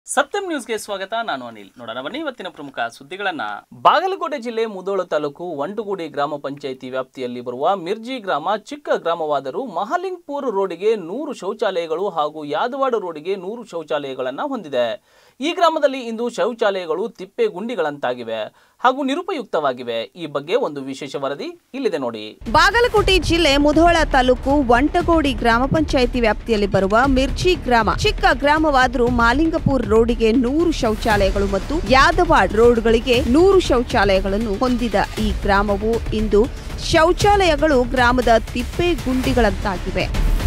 ಸತ್ಯಂ ನ್ಯೂಸ್ಗೆ ಸ್ವಾಗತ ನಾನು ಅನಿಲ್ ನೋಡೋಣ ಬನ್ನಿ ಇವತ್ತಿನ ಪ್ರಮುಖ ಸುದ್ದಿಗಳನ್ನ ಬಾಗಲಕೋಟೆ ಜಿಲ್ಲೆ ಮುದೋಳ ತಾಲೂಕು ಒಂಟುಗುಡಿ ಗ್ರಾಮ ಪಂಚಾಯಿತಿ ವ್ಯಾಪ್ತಿಯಲ್ಲಿ ಬರುವ ಮಿರ್ಜಿ ಗ್ರಾಮ ಚಿಕ್ಕ ಗ್ರಾಮವಾದರೂ ಮಹಾಲಿಂಗ್ಪುರ್ ರೋಡಿಗೆ ನೂರು ಶೌಚಾಲಯಗಳು ಹಾಗೂ ಯಾದವಾಡ ರೋಡಿಗೆ ನೂರು ಶೌಚಾಲಯಗಳನ್ನು ಹೊಂದಿದೆ ಈ ಗ್ರಾಮದಲ್ಲಿ ಇಂದು ಶೌಚಾಲಯಗಳು ತಿಪ್ಪೆ ಗುಂಡಿಗಳಂತಾಗಿವೆ ಹಾಗೂ ನಿರುಪಯುಕ್ತವಾಗಿವೆ ಈ ಬಗ್ಗೆ ಒಂದು ವಿಶೇಷ ವರದಿ ಇಲ್ಲಿದೆ ನೋಡಿ ಬಾಗಲಕೋಟೆ ಜಿಲ್ಲೆ ಮುಧೋಳ ತಾಲೂಕು ವಂಟಗೋಡಿ ಗ್ರಾಮ ಪಂಚಾಯಿತಿ ವ್ಯಾಪ್ತಿಯಲ್ಲಿ ಬರುವ ಮಿರ್ಚಿ ಗ್ರಾಮ ಚಿಕ್ಕ ಗ್ರಾಮವಾದರೂ ಮಾಲಿಂಗಪುರ್ ರೋಡಿಗೆ ನೂರು ಶೌಚಾಲಯಗಳು ಮತ್ತು ಯಾದವಾಡ್ ರೋಡ್ಗಳಿಗೆ ನೂರು ಶೌಚಾಲಯಗಳನ್ನು ಹೊಂದಿದ ಈ ಗ್ರಾಮವು ಇಂದು ಶೌಚಾಲಯಗಳು ಗ್ರಾಮದ ತಿಪ್ಪೆ ಗುಂಡಿಗಳಂತಾಗಿವೆ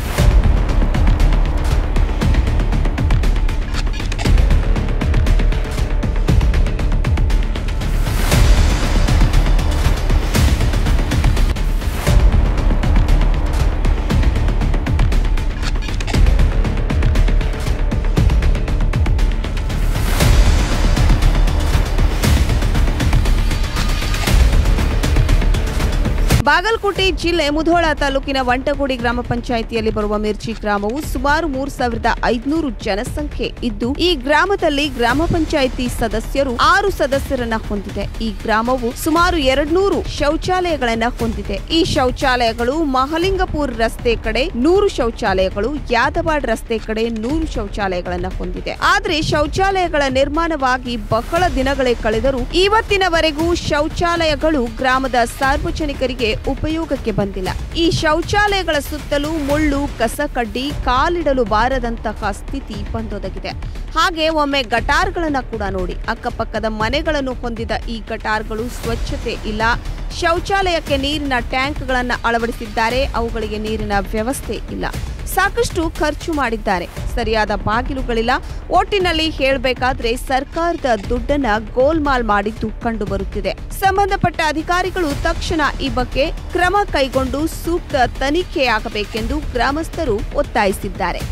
ಬಾಗಲಕೋಟೆ ಜಿಲ್ಲೆ ಮುಧೋಳ ತಾಲೂಕಿನ ವಂಟಗೋಡಿ ಗ್ರಾಮ ಪಂಚಾಯಿತಿಯಲ್ಲಿ ಬರುವ ಮಿರ್ಚಿ ಗ್ರಾಮವು ಸುಮಾರು ಮೂರು ಸಾವಿರದ ಐದುನೂರು ಜನಸಂಖ್ಯೆ ಇದ್ದು ಈ ಗ್ರಾಮದಲ್ಲಿ ಗ್ರಾಮ ಪಂಚಾಯಿತಿ ಸದಸ್ಯರು ಆರು ಸದಸ್ಯರನ್ನ ಹೊಂದಿದೆ ಈ ಗ್ರಾಮವು ಸುಮಾರು ಎರಡ್ನೂರು ಶೌಚಾಲಯಗಳನ್ನ ಹೊಂದಿದೆ ಈ ಶೌಚಾಲಯಗಳು ಮಹಲಿಂಗಪುರ್ ರಸ್ತೆ ಕಡೆ ನೂರು ಶೌಚಾಲಯಗಳು ಯಾದವಾಡ್ ರಸ್ತೆ ಕಡೆ ನೂರು ಶೌಚಾಲಯಗಳನ್ನ ಹೊಂದಿದೆ ಆದ್ರೆ ಶೌಚಾಲಯಗಳ ನಿರ್ಮಾಣವಾಗಿ ಬಹಳ ದಿನಗಳೇ ಕಳೆದರೂ ಇವತ್ತಿನವರೆಗೂ ಶೌಚಾಲಯಗಳು ಗ್ರಾಮದ ಸಾರ್ವಜನಿಕರಿಗೆ ಉಪಯೋಗಕ್ಕೆ ಬಂದಿಲ್ಲ ಈ ಶೌಚಾಲಯಗಳ ಸುತ್ತಲೂ ಮುಳ್ಳು ಕಸ ಕಡ್ಡಿ ಕಾಲಿಡಲು ಬಾರದಂತಹ ಸ್ಥಿತಿ ಬಂದೊದಗಿದೆ ಹಾಗೆ ಒಮ್ಮೆ ಗಟಾರ್ಗಳನ್ನ ಕೂಡ ನೋಡಿ ಅಕ್ಕಪಕ್ಕದ ಮನೆಗಳನ್ನು ಹೊಂದಿದ ಈ ಗಟಾರ್ಗಳು ಸ್ವಚ್ಛತೆ ಇಲ್ಲ ಶೌಚಾಲಯಕ್ಕೆ ನೀರಿನ ಟ್ಯಾಂಕ್ಗಳನ್ನ ಅಳವಡಿಸಿದ್ದಾರೆ ಅವುಗಳಿಗೆ ನೀರಿನ ವ್ಯವಸ್ಥೆ ಇಲ್ಲ ಸಾಕಷ್ಟು ಖರ್ಚು ಮಾಡಿದ್ದಾರೆ ಸರಿಯಾದ ಬಾಗಿಲುಗಳಿಲ್ಲ ಒಟ್ಟಿನಲ್ಲಿ ಹೇಳಬೇಕಾದ್ರೆ ಸರ್ಕಾರದ ದುಡ್ಡನ್ನ ಗೋಲ್ಮಾಲ್ ಮಾಡಿದ್ದು ಕಂಡು ಬರುತ್ತಿದೆ ಸಂಬಂಧಪಟ್ಟ ಅಧಿಕಾರಿಗಳು ತಕ್ಷಣ ಈ ಬಗ್ಗೆ ಕ್ರಮ ಕೈಗೊಂಡು ಸೂಕ್ತ ತನಿಖೆಯಾಗಬೇಕೆಂದು ಗ್ರಾಮಸ್ಥರು ಒತ್ತಾಯಿಸಿದ್ದಾರೆ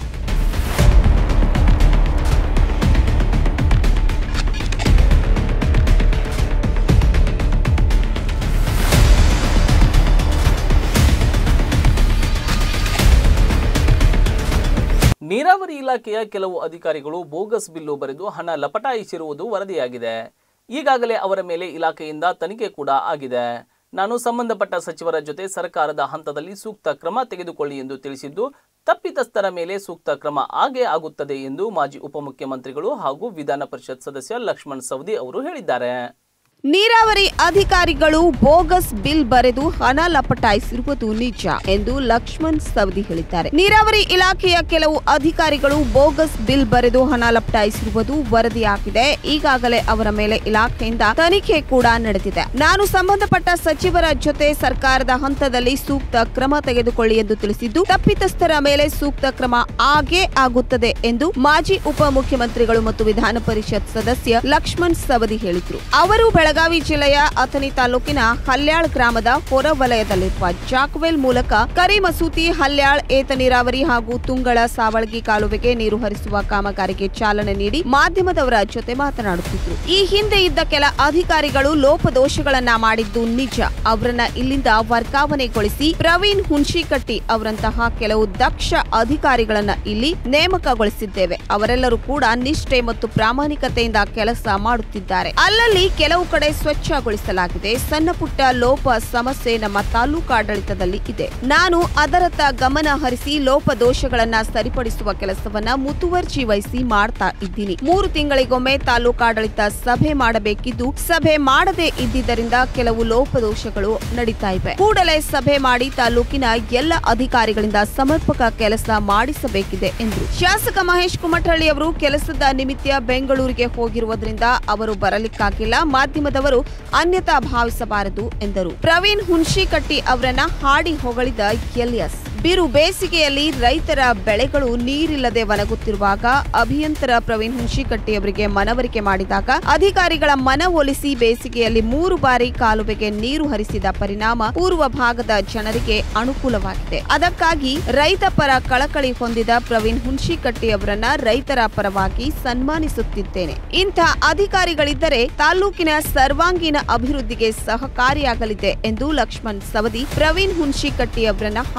ನೀರಾವರಿ ಇಲಾಖೆಯ ಕೆಲವು ಅಧಿಕಾರಿಗಳು ಬೋಗಸ್ ಬಿಲ್ಲು ಬರೆದು ಹಣ ಲಪಟಾಯಿಸಿರುವುದು ವರದಿಯಾಗಿದೆ ಈಗಾಗಲೇ ಅವರ ಮೇಲೆ ಇಲಾಖೆಯಿಂದ ತನಿಖೆ ಕೂಡ ಆಗಿದೆ ನಾನು ಸಂಬಂಧಪಟ್ಟ ಸಚಿವರ ಜೊತೆ ಸರ್ಕಾರದ ಹಂತದಲ್ಲಿ ಸೂಕ್ತ ಕ್ರಮ ತೆಗೆದುಕೊಳ್ಳಿ ಎಂದು ತಿಳಿಸಿದ್ದು ತಪ್ಪಿತಸ್ಥರ ಮೇಲೆ ಸೂಕ್ತ ಕ್ರಮ ಆಗೇ ಆಗುತ್ತದೆ ಎಂದು ಮಾಜಿ ಉಪಮುಖ್ಯಮಂತ್ರಿಗಳು ಹಾಗೂ ವಿಧಾನ ಪರಿಷತ್ ಸದಸ್ಯ ಲಕ್ಷ್ಮಣ್ ಸವದಿ ಅವರು ಹೇಳಿದ್ದಾರೆ ನೀರಾವರಿ ಅಧಿಕಾರಿಗಳು ಬೋಗಸ್ ಬಿಲ್ ಬರೆದು ಹಣ ಲಪಟಾಯಿಸಿರುವುದು ನಿಜ ಎಂದು ಲಕ್ಷ್ಮಣ್ ಸವದಿ ಹೇಳಿದ್ದಾರೆ ನೀರಾವರಿ ಇಲಾಖೆಯ ಕೆಲವು ಅಧಿಕಾರಿಗಳು ಬೋಗಸ್ ಬಿಲ್ ಬರೆದು ಹಣ ಲಪಟಾಯಿಸಿರುವುದು ವರದಿಯಾಗಿದೆ ಈಗಾಗಲೇ ಅವರ ಮೇಲೆ ಇಲಾಖೆಯಿಂದ ತನಿಖೆ ಕೂಡ ನಡೆದಿದೆ ನಾನು ಸಂಬಂಧಪಟ್ಟ ಸಚಿವರ ಜೊತೆ ಸರ್ಕಾರದ ಹಂತದಲ್ಲಿ ಸೂಕ್ತ ಕ್ರಮ ತೆಗೆದುಕೊಳ್ಳಿ ಎಂದು ತಿಳಿಸಿದ್ದು ತಪ್ಪಿತಸ್ಥರ ಮೇಲೆ ಸೂಕ್ತ ಕ್ರಮ ಆಗೇ ಆಗುತ್ತದೆ ಎಂದು ಮಾಜಿ ಉಪಮುಖ್ಯಮಂತ್ರಿಗಳು ಮತ್ತು ವಿಧಾನ ಪರಿಷತ್ ಸದಸ್ಯ ಲಕ್ಷ್ಮಣ್ ಸವದಿ ಹೇಳಿದರು ಅವರು ಬೆಳಗಾವಿ ಜಿಲ್ಲೆಯ ಅಥಣಿ ತಾಲೂಕಿನ ಹಲ್ಯಾಳ್ ಗ್ರಾಮದ ಹೊರವಲಯದಲ್ಲಿರುವ ಜಾಕ್ವೆಲ್ ಮೂಲಕ ಕರಿಮಸೂತಿ ಹಲ್ಯಾಳ್ ಏತ ನೀರಾವರಿ ಹಾಗೂ ತುಂಗಳ ಸಾವಳಗಿ ಕಾಲುವೆಗೆ ನೀರು ಹರಿಸುವ ಕಾಮಗಾರಿಗೆ ಚಾಲನೆ ನೀಡಿ ಮಾಧ್ಯಮದವರ ಜೊತೆ ಮಾತನಾಡುತ್ತಿದ್ರು ಈ ಹಿಂದೆ ಇದ್ದ ಕೆಲ ಅಧಿಕಾರಿಗಳು ಲೋಪದೋಷಗಳನ್ನ ಮಾಡಿದ್ದು ನಿಜ ಅವರನ್ನ ಇಲ್ಲಿಂದ ವರ್ಗಾವಣೆಗೊಳಿಸಿ ಪ್ರವೀಣ್ ಹುನ್ಶಿಕಟ್ಟಿ ಅವರಂತಹ ಕೆಲವು ದಕ್ಷ ಅಧಿಕಾರಿಗಳನ್ನ ಇಲ್ಲಿ ನೇಮಕಗೊಳಿಸಿದ್ದೇವೆ ಅವರೆಲ್ಲರೂ ಕೂಡ ನಿಷ್ಠೆ ಮತ್ತು ಪ್ರಾಮಾಣಿಕತೆಯಿಂದ ಕೆಲಸ ಮಾಡುತ್ತಿದ್ದಾರೆ ಅಲ್ಲಲ್ಲಿ ಕೆಲವು ಕಡೆ ಸ್ವಚ್ಛಗೊಳಿಸಲಾಗಿದೆ ಸಣ್ಣ ಪುಟ್ಟ ಲೋಪ ಸಮಸ್ಯೆ ನಮ್ಮ ತಾಲೂಕಾಡಳಿತದಲ್ಲಿ ಇದೆ ನಾನು ಅದರತ್ತ ಗಮನ ಹರಿಸಿ ಲೋಪದೋಷಗಳನ್ನ ಸರಿಪಡಿಸುವ ಕೆಲಸವನ್ನ ಮುತುವರ್ಜಿ ವಹಿಸಿ ಮಾಡ್ತಾ ಇದ್ದೀನಿ ಮೂರು ತಿಂಗಳಿಗೊಮ್ಮೆ ತಾಲೂಕಾಡಳಿತ ಸಭೆ ಮಾಡಬೇಕಿದ್ದು ಸಭೆ ಮಾಡದೇ ಇದ್ದಿದ್ದರಿಂದ ಕೆಲವು ಲೋಪದೋಷಗಳು ನಡೀತಾ ಇವೆ ಕೂಡಲೇ ಸಭೆ ಮಾಡಿ ತಾಲೂಕಿನ ಎಲ್ಲ ಅಧಿಕಾರಿಗಳಿಂದ ಸಮರ್ಪಕ ಕೆಲಸ ಮಾಡಿಸಬೇಕಿದೆ ಎಂದರು ಶಾಸಕ ಮಹೇಶ್ ಕುಮಠಳ್ಳಿ ಅವರು ಕೆಲಸದ ನಿಮಿತ್ತ ಬೆಂಗಳೂರಿಗೆ ಹೋಗಿರುವುದರಿಂದ ಅವರು ಬರಲಿಕ್ಕಾಗಿಲ್ಲ ಮಾಧ್ಯಮದವರು ಅನ್ಯತಾ ಭಾವಿಸಬಾರದು ಎಂದರು ಪ್ರವೀಣ್ ಹುನ್ಶಿಕಟ್ಟಿ ಅವರನ್ನ ಹಾಡಿ ಹೊಗಳಿದ ಎಲಿಯಸ್ ಬಿರು ಬೇಸಿಗೆಯಲ್ಲಿ ರೈತರ ಬೆಳೆಗಳು ನೀರಿಲ್ಲದೆ ಒಣಗುತ್ತಿರುವಾಗ ಅಭಿಯಂತರ ಪ್ರವೀಣ್ ಹುನ್ಶಿಕಟ್ಟಿ ಅವರಿಗೆ ಮನವರಿಕೆ ಮಾಡಿದಾಗ ಅಧಿಕಾರಿಗಳ ಮನವೊಲಿಸಿ ಬೇಸಿಗೆಯಲ್ಲಿ ಮೂರು ಬಾರಿ ಕಾಲುವೆಗೆ ನೀರು ಹರಿಸಿದ ಪರಿಣಾಮ ಪೂರ್ವ ಭಾಗದ ಜನರಿಗೆ ಅನುಕೂಲವಾಗಿದೆ ಅದಕ್ಕಾಗಿ ರೈತ ಪರ ಕಳಕಳಿ ಹೊಂದಿದ ಪ್ರವೀಣ್ ಹುನ್ಶಿಕಟ್ಟಿ ಅವರನ್ನ ರೈತರ ಪರವಾಗಿ ಸನ್ಮಾನಿಸುತ್ತಿದ್ದೇನೆ ಇಂಥ ಅಧಿಕಾರಿಗಳಿದ್ದರೆ ತಾಲೂಕಿನ ಸರ್ವಾಂಗೀಣ ಅಭಿವೃದ್ಧಿಗೆ ಸಹಕಾರಿಯಾಗಲಿದೆ ಎಂದು ಲಕ್ಷ್ಮಣ್ ಸವದಿ ಪ್ರವೀಣ್ ಹುನ್ಶಿಕಟ್ಟಿ ಅವರನ್ನ ಹಾಡಿ ಹೊಗಳಿದರು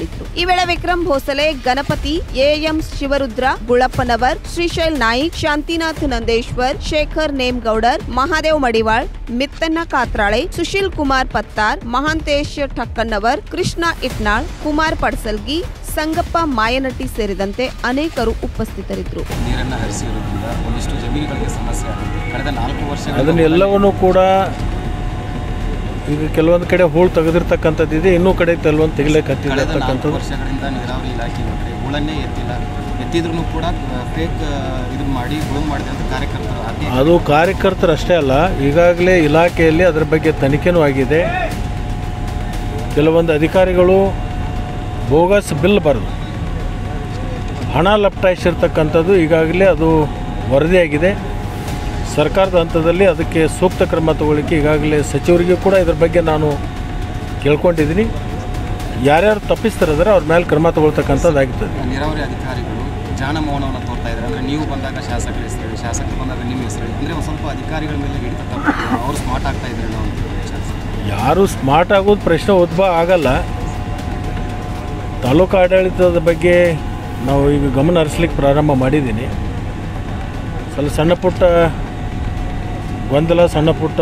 ಹೇಳಿದ್ರು ಈ ವೇಳೆ ವಿಕ್ರಮ್ ಭೋಸಲೆ ಗಣಪತಿ ಎಎಂ ಶಿವರುದ್ರ ಗುಳಪ್ಪನವರ್ ಶ್ರೀಶೈಲ್ ನಾಯಿಕ್ ಶಾಂತಿನಾಥ್ ನಂದೇಶ್ವರ್ ಶೇಖರ್ ನೇಮ್ಗೌಡರ್ ಮಹಾದೇವ್ ಮಡಿವಾಳ್ ಮಿತ್ತನ್ನ ಕಾತ್ರಾಳೆ ಸುಶೀಲ್ ಕುಮಾರ್ ಪತ್ತಾರ್ ಮಹಾಂತೇಶ್ ಠಕ್ಕನ್ನವರ್ ಕೃಷ್ಣ ಇಟ್ನಾಳ್ ಕುಮಾರ್ ಪಡ್ಸಲ್ಗಿ ಸಂಗಪ್ಪ ಮಾಯನಟ್ಟಿ ಸೇರಿದಂತೆ ಅನೇಕರು ಉಪಸ್ಥಿತರಿದ್ದರು ನೀರನ್ನು ಹರಿಸಿರೋದ್ರಿಂದ ಒಂದಿಷ್ಟು ಜಮೀನುಗಳಿಗೆ ಸಮಸ್ಯೆ ಆಗುತ್ತೆ ಕಳೆದ ನಾಲ್ಕು ವರ್ಷಗಳ ಅದನ್ನೆಲ್ಲವನ್ನು ಕೂಡ ಈಗ ಕೆಲವೊಂದು ಕಡೆ ಹೂಳು ತೆಗೆದಿರ್ತಕ್ಕಂಥದ್ದು ಇದೆ ಇನ್ನೂ ಕಡೆ ಕೆಲವೊಂದು ತೆಗಿಲಿಕ್ಕೆ ಕಳೆದ ನಾಲ್ಕು ಹತ್ತಿರ್ತಕ್ಕಂಥದ್ದು ವರ್ಷಗಳಿಂದ ನೀರಾವರಿ ಇಲಾಖೆ ನೋಡ್ರಿ ಹೂಳನ್ನೇ ಎತ್ತಿಲ್ಲ ಎತ್ತಿದ್ರೂ ಕೂಡ ಫೇಕ್ ಇದನ್ನ ಮಾಡಿ ಹುಳು ಮಾಡಿದೆ ಅಂತ ಕಾರ್ಯಕರ್ತರು ಅದೇ ಅದು ಕಾರ್ಯಕರ್ತರು ಅಷ್ಟೇ ಅಲ್ಲ ಈಗಾಗಲೇ ಇಲಾಖೆಯಲ್ಲಿ ಅದರ ಬಗ್ಗೆ ತನಿಖೆನೂ ಆಗಿದೆ ಕೆಲವೊಂದು ಅಧಿಕಾರಿಗಳು ಬೋಗಸ್ ಬಿಲ್ ಬರೆದು ಹಣ ಲಪಟಾಯಿಸಿರ್ತಕ್ಕಂಥದ್ದು ಈಗಾಗಲೇ ಅದು ವರದಿಯಾಗಿದೆ ಸರ್ಕಾರದ ಹಂತದಲ್ಲಿ ಅದಕ್ಕೆ ಸೂಕ್ತ ಕ್ರಮ ತಗೊಳ್ಳಿಕ್ಕೆ ಈಗಾಗಲೇ ಸಚಿವರಿಗೂ ಕೂಡ ಇದ್ರ ಬಗ್ಗೆ ನಾನು ಕೇಳ್ಕೊಂಡಿದ್ದೀನಿ ಯಾರ್ಯಾರು ತಪ್ಪಿಸ್ತಾರಿದ್ದಾರೆ ಅವ್ರ ಮೇಲೆ ಕ್ರಮ ತಗೊಳ್ತಕ್ಕಂಥದ್ದಾಗ್ತದೆ ನೀರಾವರಿ ಅಧಿಕಾರಿಗಳು ಜಾಣ ಮೌನವನ್ನು ತೋರ್ತಾ ಇದ್ದಾರೆ ಅಂದರೆ ನೀವು ಬಂದಾಗ ಶಾಸಕರ ಹೆಸರು ಹೇಳಿ ಶಾಸಕರು ಬಂದಾಗ ನಿಮ್ಮ ಹೆಸರು ಹೇಳಿ ಅಂದರೆ ಒಂದು ಸ್ವಲ್ಪ ಅಧಿಕಾರಿಗಳ ಮೇಲೆ ಹಿಡಿತ ತಪ್ಪಿದೆ ಅವ್ರು ಸ್ಮಾರ್ಟ್ ಆಗ್ತಾ ಇದ್ದಾರೆ ಅನ್ನೋ ಒಂದು ವಿಚಾರ ಸರ್. ಯಾರು ಸ್ಮಾರ್ಟ್ ಆಗೋದು ಪ್ರಶ್ನೆ ಉದ್ಭವ ಆಗಲ್ಲ ತಾಲೂಕು ಆಡಳಿತದ ಬಗ್ಗೆ ನಾವು ಈಗ ಗಮನ ಹರಿಸ್ಲಿಕ್ಕೆ ಪ್ರಾರಂಭ ಮಾಡಿದ್ದೀನಿ ಸ್ವಲ್ಪ ಸಣ್ಣ ಪುಟ್ಟ ಗೊಂದಲ ಸಣ್ಣ ಪುಟ್ಟ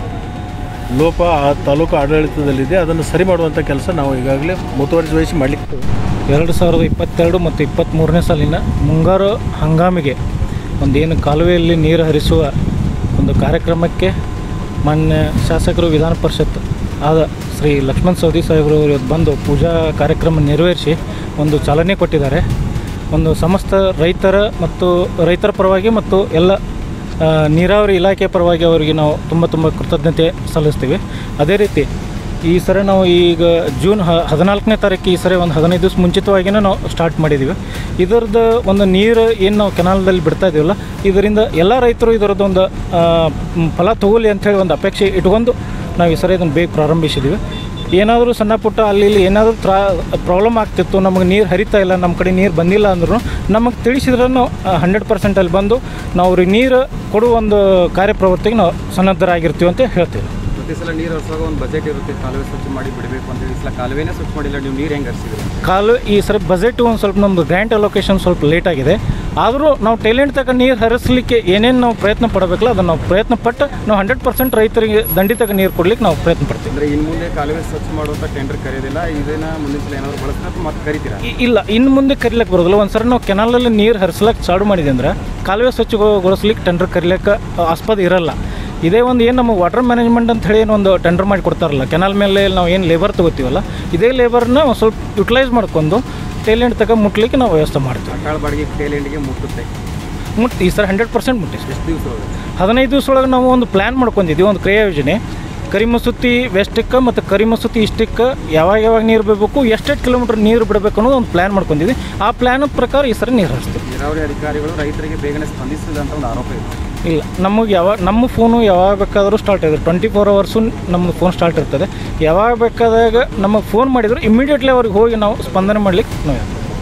ಲೋಪ ಆ ತಾಲೂಕು ಆಡಳಿತದಲ್ಲಿದೆ ಅದನ್ನು ಸರಿ ಮಾಡುವಂಥ ಕೆಲಸ ನಾವು ಈಗಾಗಲೇ ಮುತುವರ್ಜಿ ವಹಿಸಿ ಮಾಡಲಿಕ್ಕೆ ಎರಡು ಸಾವಿರದ ಇಪ್ಪತ್ತೆರಡು ಮತ್ತು ಇಪ್ಪತ್ತ್ಮೂರನೇ ಸಾಲಿನ ಮುಂಗಾರು ಹಂಗಾಮಿಗೆ ಒಂದೇನು ಕಾಲುವೆಯಲ್ಲಿ ನೀರು ಹರಿಸುವ ಒಂದು ಕಾರ್ಯಕ್ರಮಕ್ಕೆ ಮಾನ್ಯ ಶಾಸಕರು ವಿಧಾನ ಪರಿಷತ್ ಆದ ಶ್ರೀ ಲಕ್ಷ್ಮಣ್ ಸವದಿ ಸಾಹೇಬರು ಇವತ್ತು ಬಂದು ಪೂಜಾ ಕಾರ್ಯಕ್ರಮ ನೆರವೇರಿಸಿ ಒಂದು ಚಾಲನೆ ಕೊಟ್ಟಿದ್ದಾರೆ ಒಂದು ಸಮಸ್ತ ರೈತರ ಮತ್ತು ರೈತರ ಪರವಾಗಿ ಮತ್ತು ಎಲ್ಲ ಆ, ನೀರಾವರಿ ಇಲಾಖೆ ಪರವಾಗಿ ಅವರಿಗೆ ನಾವು ತುಂಬ ತುಂಬ ಕೃತಜ್ಞತೆ ಸಲ್ಲಿಸ್ತೀವಿ ಅದೇ ರೀತಿ ಈ ಸರಿ ನಾವು ಈಗ ಜೂನ್ ಹ ಹದಿನಾಲ್ಕನೇ ತಾರೀಕು ಈ ಸರಿ ಒಂದು ಹದಿನೈದು ದಿವಸ ಮುಂಚಿತವಾಗಿಯೇ ನಾವು ಸ್ಟಾರ್ಟ್ ಮಾಡಿದ್ದೀವಿ ಇದರದ್ದು ಒಂದು ನೀರು ಏನು ನಾವು ಕೆನಾಲ್ದಲ್ಲಿ ಬಿಡ್ತಾ ಇದೀವಲ್ಲ ಇದರಿಂದ ಎಲ್ಲ ರೈತರು ಇದರದ್ದು ಒಂದು ಆ, ಮ್, ಫಲ ತಗೊಳ್ಳಿ ಅಂಥೇಳಿ ಒಂದು ಅಪೇಕ್ಷೆ ಇಟ್ಕೊಂಡು ನಾವು ಈ ಸರಿ ಇದನ್ನು ಬೇಗ ಪ್ರಾರಂಭಿಸಿದ್ದೀವಿ ಏನಾದರೂ ಸಣ್ಣ ಪುಟ್ಟ ಅಲ್ಲಿ ಇಲ್ಲಿ ಏನಾದರೂ ತ್ರಾ ಪ್ರಾಬ್ಲಮ್ ಆಗ್ತಿತ್ತು ನಮಗೆ ನೀರು ಹರಿತಾ ಇಲ್ಲ ನಮ್ಮ ಕಡೆ ನೀರು ಬಂದಿಲ್ಲ ಅಂದ್ರೂ ನಮಗೆ ತಿಳಿಸಿದ್ರೂ ಹಂಡ್ರೆಡ್ ಪರ್ಸೆಂಟಲ್ಲಿ ಬಂದು ನಾವು ಅವ್ರಿಗೆ ನೀರು ಕೊಡುವ ಒಂದು ಕಾರ್ಯಪ್ರವೃತ್ತಿಗೆ ನಾವು ಸನ್ನದ್ಧರಾಗಿರ್ತೀವಿ ಅಂತ ಹೇಳ್ತೀವಿ ಪ್ರತಿ ಸಲ ನೀರು ಹರಿಸುವಾಗ ಒಂದು ಬಜೆಟ್ ಇರುತ್ತೆ ಕಾಲುವೆ ಸ್ವಚ್ಛ ಮಾಡಿ ಬಿಡಬೇಕು ಅಂತ ಹೇಳಿ ಈ ಸಲ ಕಾಲುವೆನೇ ಸ್ವಚ್ಛ ಮಾಡಿಲ್ಲ ನೀವು ನೀರು ಹೆಂಗೆ ಹರಿಸಿದ್ರಿ ಕಾಲು ಈ ಸರಿ ಬಜೆಟ್ ಒಂದು ಸ್ವಲ್ಪ ನಮ್ಮದು ಗ್ರ್ಯಾಂಟ್ ಅಲೋಕೇಶನ್ ಸ್ವಲ್ಪ ಲೇಟ್ ಆಗಿದೆ ಆದರೂ ನಾವು ಟೈಲೆಂಟ್ ತಗ ನೀರು ಹರಿಸಲಿಕ್ಕೆ ಏನೇನು ನಾವು ಪ್ರಯತ್ನ ಪಡಬೇಕಲ್ಲ ಅದನ್ನು ನಾವು ಪ್ರಯತ್ನ ಪಟ್ಟು ನಾವು ಹಂಡ್ರೆಡ್ ಪರ್ಸೆಂಟ್ ರೈತರಿಗೆ ದಂಡಿತಗ ನೀರು ಕೊಡ್ಲಿಕ್ಕೆ ನಾವು ಪ್ರಯತ್ನ ಪಡ್ತೀವಿ ಅಂದರೆ ಇನ್ನು ಮುಂದೆ ಕಾಲುವೆ ಸ್ವಚ್ಛ ಮಾಡುವಂಥ ಟೆಂಡರ್ ಕರೆಯೋದಿಲ್ಲ ಇದನ್ನ ಮುಂದಿನ ಸಲ ಏನಾದರೂ ಬಳಸಿದ್ರೆ ಅಥವಾ ಮತ್ತೆ ಕರಿತೀರಾ ಇ- ಇಲ್ಲ ಇನ್ನು ಮುಂದೆ ಕರಿಲಿಕ್ಕೆ ಬರೋದಿಲ್ಲ ಒಂದು ಸರಿ ನಾವು ಕೆನಾಲಲ್ಲಿ ನೀರು ಹರಿಸ್ಲಿಕ್ಕೆ ಚಾಲು ಮಾಡಿದೆ ಅಂದ್ರೆ ಕಾಲುವೆ ಸ್ವಚ್ಛಗೊಳಿಸ್ಲಿಕ್ಕೆ ಟೆಂಡರ್ ಕರಿಲಿಕ್ಕೆ ಆಸ್ಪದ ಇರಲ್ಲ ಇದೇ ಒಂದು ಏನು ನಮ್ಮ ವಾಟರ್ ಮ್ಯಾನೇಜ್ಮೆಂಟ್ ಅಂತ ಹೇಳಿ ಏನು ಒಂದು ಟೆಂಡರ್ ಮಾಡಿ ಕೊಡ್ತಾರಲ್ಲ ಕೆನಾಲ್ ಮೇಲೆ ನಾವು ಏನು ಲೇಬರ್ ತಗೋತೀವಲ್ಲ ಇದೇ ಲೇಬರ್ನ ಒಂದು ಸ್ವಲ್ಪ ಯುಟಿಲೈಸ್ ಮಾಡ್ಕೊಂಡು ಟೈಲೆಂಟ್ ತಗ ಮುಟ್ಲಿಕ್ಕೆ ನಾವು ವ್ಯವಸ್ಥೆ ಮಾಡ್ತೀವಿ ಅಕಾಳ ಬಾಡಿಗೆ ಟೇಲೆಂಡಿಗೆ ಮುಟ್ಟುತ್ತೆ ಮುಟ್ ಈ ಸರ್ ಹಂಡ್ರೆಡ್ ಪರ್ಸೆಂಟ್ ಮುಟ್ಟಿಸಿ ಎಷ್ಟು ದಿವಸ ಹೋಗುತ್ತೆ ಹದಿನೈದು ದಿವಸ ಒಳಗೆ ನಾವು ಒಂದು ಪ್ಲ್ಯಾನ್ ಮಾಡ್ಕೊಂಡಿದ್ವಿ ಒಂದು ಕ್ರಿಯಾ ಯೋಜನೆ ಕರಿಮಸೂತಿ ವೆಸ್ಟಿಕ್ಕೆ ಮತ್ತು ಕರಿಮಸೂತಿ ಇಷ್ಟಕ್ಕೆ ಯಾವಾಗ ಯಾವಾಗ ನೀರು ಬಿಡಬೇಕು ಎಷ್ಟೆಷ್ಟು ಕಿಲೋಮೀಟ್ರ್ ನೀರು ಬಿಡಬೇಕು ಅನ್ನೋದು ಒಂದು ಪ್ಲ್ಯಾನ್ ಮಾಡ್ಕೊಂಡಿದ್ವಿ ಆ ಪ್ಲ್ಯಾನ್ ಪ್ರಕಾರ ಈ ಸರಿ ನೀರು ಹರಿಸ್ತೀವಿ ನೀರಾವರಿ ಅಧಿಕಾರಿಗಳು ರೈತರಿಗೆ ಬೇಗನೆ ಸ್ಪಂದಿಸಿಲ್ಲ ಅಂತ ಒಂದು ಆರೋಪ ಇದೆ ಇಲ್ಲ ನಮಗೆ ಯಾವಾಗ ನಮ್ಮ ಫೋನು ಯಾವಾಗ ಬೇಕಾದರೂ ಸ್ಟಾರ್ಟ್ ಇದೆ ಟ್ವೆಂಟಿ ಫೋರ್ ಅವರ್ಸು ನಮ್ಮ ಫೋನ್ ಸ್ಟಾರ್ಟ್ ಇರ್ತದೆ ಯಾವಾಗ ಬೇಕಾದಾಗ ನಮಗೆ ಫೋನ್ ಮಾಡಿದ್ರು ಇಮಿಡಿಯೇಟ್ಲಿ ಅವ್ರಿಗೆ ಹೋಗಿ ನಾವು ಸ್ಪಂದನೆ ಮಾಡ್ಲಿಕ್ಕೆ ನಾವು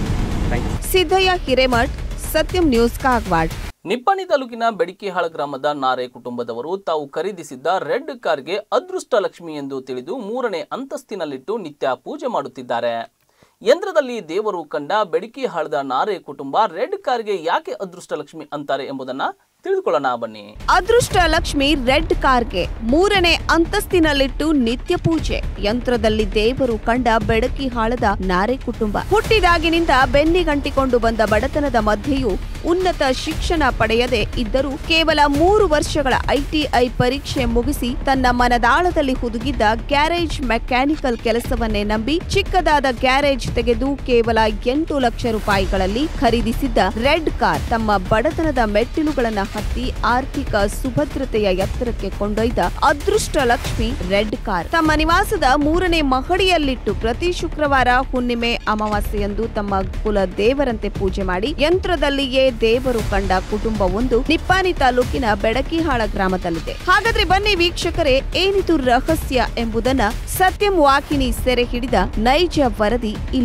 ಸಿದ್ದಯ್ಯ ಹಿರೇಮಠ್ ಸತ್ಯಂ ನ್ಯೂಸ್ ಕಾಗವಾಡ್ ನಿಪ್ಪಾಣಿ ತಾಲೂಕಿನ ಬೆಡಿಕೆಹಾಳ ಗ್ರಾಮದ ನಾರೆ ಕುಟುಂಬದವರು ತಾವು ಖರೀದಿಸಿದ್ದ ರೆಡ್ ಕಾರ್ಗೆ ಅದೃಷ್ಟ ಲಕ್ಷ್ಮಿ ಎಂದು ತಿಳಿದು ಮೂರನೇ ಅಂತಸ್ತಿನಲ್ಲಿಟ್ಟು ನಿತ್ಯ ಪೂಜೆ ಮಾಡುತ್ತಿದ್ದಾರೆ ಯಂತ್ರದಲ್ಲಿ ದೇವರು ಕಂಡ ಬೆಡಿಕೆಹಾಳದ ನಾರೆ ಕುಟುಂಬ ರೆಡ್ ಕಾರ್ಗೆ ಯಾಕೆ ಅದೃಷ್ಟ ಲಕ್ಷ್ಮಿ ಅಂತಾರೆ ಎಂಬುದನ್ನ ತಿಳಿದುಕೊಳ್ಳೋಣ ಬನ್ನಿ ಅದೃಷ್ಟ ಲಕ್ಷ್ಮಿ ರೆಡ್ ಕಾರ್ಗೆ ಮೂರನೇ ಅಂತಸ್ತಿನಲ್ಲಿಟ್ಟು ನಿತ್ಯ ಪೂಜೆ ಯಂತ್ರದಲ್ಲಿ ದೇವರು ಕಂಡ ಬೆಡಕಿ ಹಾಳದ ನಾರೆ ಕುಟುಂಬ ಹುಟ್ಟಿದಾಗಿನಿಂದ ಬೆನ್ನಿಗಂಟಿಕೊಂಡು ಬಂದ ಬಡತನದ ಮಧ್ಯೆಯೂ ಉನ್ನತ ಶಿಕ್ಷಣ ಪಡೆಯದೆ ಇದ್ದರೂ ಕೇವಲ ಮೂರು ವರ್ಷಗಳ ಐಟಿಐ ಪರೀಕ್ಷೆ ಮುಗಿಸಿ ತನ್ನ ಮನದಾಳದಲ್ಲಿ ಹುದುಗಿದ್ದ ಗ್ಯಾರೇಜ್ ಮೆಕ್ಯಾನಿಕಲ್ ಕೆಲಸವನ್ನೇ ನಂಬಿ ಚಿಕ್ಕದಾದ ಗ್ಯಾರೇಜ್ ತೆಗೆದು ಕೇವಲ ಎಂಟು ಲಕ್ಷ ರೂಪಾಯಿಗಳಲ್ಲಿ ಖರೀದಿಸಿದ್ದ ರೆಡ್ ಕಾರ್ ತಮ್ಮ ಬಡತನದ ಮೆಟ್ಟಿಲುಗಳನ್ನ ಹತ್ತಿ ಆರ್ಥಿಕ ಸುಭದ್ರತೆಯ ಎತ್ತರಕ್ಕೆ ಕೊಂಡೊಯ್ದ ಅದೃಷ್ಟ ಲಕ್ಷ್ಮಿ ರೆಡ್ ಕಾರ್ ತಮ್ಮ ನಿವಾಸದ ಮೂರನೇ ಮಹಡಿಯಲ್ಲಿಟ್ಟು ಪ್ರತಿ ಶುಕ್ರವಾರ ಹುಣ್ಣಿಮೆ ಅಮಾವಾಸ್ಯೆಯಂದು ತಮ್ಮ ಕುಲ ದೇವರಂತೆ ಪೂಜೆ ಮಾಡಿ ಯಂತ್ರದಲ್ಲಿಯೇ ದೇವರು ಕಂಡ ಕುಟುಂಬವೊಂದು ನಿಪ್ಪಾನಿ ತಾಲೂಕಿನ ಬೆಡಕಿಹಾಳ ಗ್ರಾಮದಲ್ಲಿದೆ ಹಾಗಾದ್ರೆ ಬನ್ನಿ ವೀಕ್ಷಕರೇ ಏನಿದು ರಹಸ್ಯ ಎಂಬುದನ್ನ ಸತ್ಯಂ ವಾಕಿನಿ ಸೆರೆ ಹಿಡಿದ ನೈಜ ವರದಿ ಇಲ್ಲಿದೆ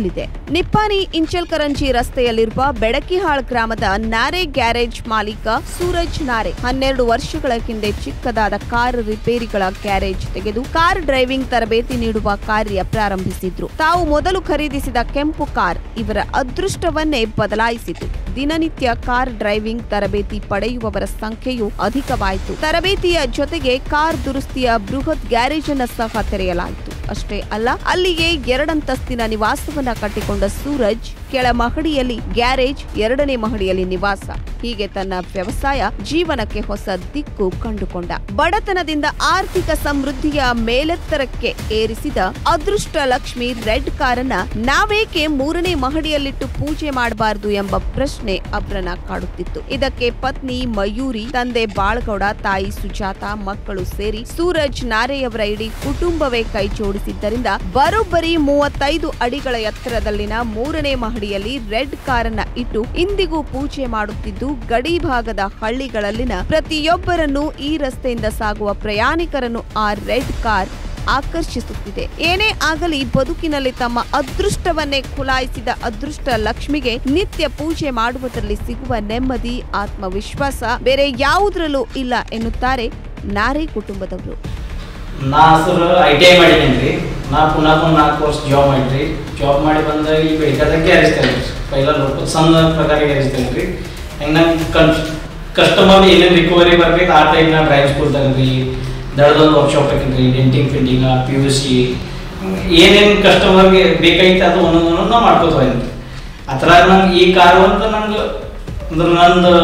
ನಿಪ್ಪಾಣಿ ಇಂಚಲ್ಕರಂಜಿ ರಸ್ತೆಯಲ್ಲಿರುವ ಬೆಡಕಿಹಾಳ್ ಗ್ರಾಮದ ನಾರೆ ಗ್ಯಾರೇಜ್ ಮಾಲೀಕ ಸೂರಜ್ ನಾರೆ ಹನ್ನೆರಡು ವರ್ಷಗಳ ಹಿಂದೆ ಚಿಕ್ಕದಾದ ಕಾರ್ ರಿಪೇರಿಗಳ ಗ್ಯಾರೇಜ್ ತೆಗೆದು ಕಾರ್ ಡ್ರೈವಿಂಗ್ ತರಬೇತಿ ನೀಡುವ ಕಾರ್ಯ ಪ್ರಾರಂಭಿಸಿದ್ರು ತಾವು ಮೊದಲು ಖರೀದಿಸಿದ ಕೆಂಪು ಕಾರ್ ಇವರ ಅದೃಷ್ಟವನ್ನೇ ಬದಲಾಯಿಸಿತು ದಿನನಿತ್ಯ ಕಾರ್ ಡ್ರೈವಿಂಗ್ ತರಬೇತಿ ಪಡೆಯುವವರ ಸಂಖ್ಯೆಯು ಅಧಿಕವಾಯಿತು ತರಬೇತಿಯ ಜೊತೆಗೆ ಕಾರ್ ದುರಸ್ತಿಯ ಬೃಹತ್ ಗ್ಯಾರೇಜ್ ಅನ್ನ ಸಹ ತೆರೆಯಲಾಯಿತು ಅಷ್ಟೇ ಅಲ್ಲ ಅಲ್ಲಿಗೆ ಎರಡಂತಸ್ತಿನ ನಿವಾಸವನ್ನ ಕಟ್ಟಿಕೊಂಡ ಸೂರಜ್ ಕೆಳ ಮಹಡಿಯಲ್ಲಿ ಗ್ಯಾರೇಜ್ ಎರಡನೇ ಮಹಡಿಯಲ್ಲಿ ನಿವಾಸ ಹೀಗೆ ತನ್ನ ವ್ಯವಸಾಯ ಜೀವನಕ್ಕೆ ಹೊಸ ದಿಕ್ಕು ಕಂಡುಕೊಂಡ ಬಡತನದಿಂದ ಆರ್ಥಿಕ ಸಮೃದ್ಧಿಯ ಮೇಲೆತ್ತರಕ್ಕೆ ಏರಿಸಿದ ಅದೃಷ್ಟ ಲಕ್ಷ್ಮಿ ರೆಡ್ ಕಾರನ್ನ ನಾವೇಕೆ ಮೂರನೇ ಮಹಡಿಯಲ್ಲಿಟ್ಟು ಪೂಜೆ ಮಾಡಬಾರದು ಎಂಬ ಪ್ರಶ್ನೆ ಅಬ್ರನ ಕಾಡುತ್ತಿತ್ತು ಇದಕ್ಕೆ ಪತ್ನಿ ಮಯೂರಿ ತಂದೆ ಬಾಳಗೌಡ ತಾಯಿ ಸುಜಾತ ಮಕ್ಕಳು ಸೇರಿ ಸೂರಜ್ ನಾರೆಯವರ ಇಡೀ ಕುಟುಂಬವೇ ಕೈ ಜೋಡಿಸಿದ್ದರಿಂದ ಬರೋಬ್ಬರಿ ಮೂವತ್ತೈದು ಅಡಿಗಳ ಎತ್ತರದಲ್ಲಿನ ಮೂರನೇ ಮಹಡಿಯಲ್ಲಿ ರೆಡ್ ಕಾರನ್ನ ಇಟ್ಟು ಇಂದಿಗೂ ಪೂಜೆ ಮಾಡುತ್ತಿದ್ದು ಗಡಿ ಭಾಗದ ಹಳ್ಳಿಗಳಲ್ಲಿನ ಪ್ರತಿಯೊಬ್ಬರನ್ನು ಈ ರಸ್ತೆಯಿಂದ ಸಾಗುವ ಪ್ರಯಾಣಿಕರನ್ನು ಆ ರೆಡ್ ಕಾರ್ ಆಕರ್ಷಿಸುತ್ತಿದೆ ಏನೇ ಆಗಲಿ ಬದುಕಿನಲ್ಲಿ ತಮ್ಮ ಅದೃಷ್ಟವನ್ನೇ ಖುಲಾಯಿಸಿದ ಅದೃಷ್ಟ ಲಕ್ಷ್ಮಿಗೆ ನಿತ್ಯ ಪೂಜೆ ಮಾಡುವುದರಲ್ಲಿ ಸಿಗುವ ನೆಮ್ಮದಿ ಆತ್ಮವಿಶ್ವಾಸ ಬೇರೆ ಯಾವುದರಲ್ಲೂ ಇಲ್ಲ ಎನ್ನುತ್ತಾರೆ ನಾರೆ ಕುಟುಂಬದವರು ನಾ ಸರ್ ಐ ಟಿ ಐ ಮಾಡೀನಿ ರೀ ನಾ ಪುನಃ ಒಂದು ನಾಲ್ಕು ವರ್ಷ ಜಾಬ್ ಮಾಡಿರಿ ಜಾಬ್ ಮಾಡಿ ಬಂದ ಇಲ್ಲಿ ಬೆಳಿಗ್ಗೆ ಗ್ಯಾರೇಜ್ ರೀ ಪೈಲ ಲೋಕ ಸಣ್ಣ ಪ್ರಕಾರ ಗ್ಯಾರೇಜ್ ರೀ ಹೆಂಗೆ ನಂಗೆ ಕನ್ ಕಸ್ಟಮರ್ ಏನೇನು ರಿಕವರಿ ಬರ್ಬೇಕು ಆ ಟೈಪ್ ನಾ ಡ್ರೈವ್ ಸ್ಕೂಲ್ ತಗೊಂಡ್ರಿ ದಡದೊಂದು ವರ್ಕ್ಶಾಪ್ ಹಾಕಿದ್ರಿ denting fitting P U C ಏನೇನು ಕಸ್ಟಮರ್ಗೆ ಬೇಕಾಗಿತ್ತು ಅದು ಒಂದೊಂದು ಒಂದೊಂದು ನಾ ಮಾಡ್ಕೋತ ಹೋಯ್ತು ಆ ಥರ ನಂಗೆ ಈ ಕಾರು ಅಂತ ನಂಗೆ ಅಂದ್ರೆ ನಂದು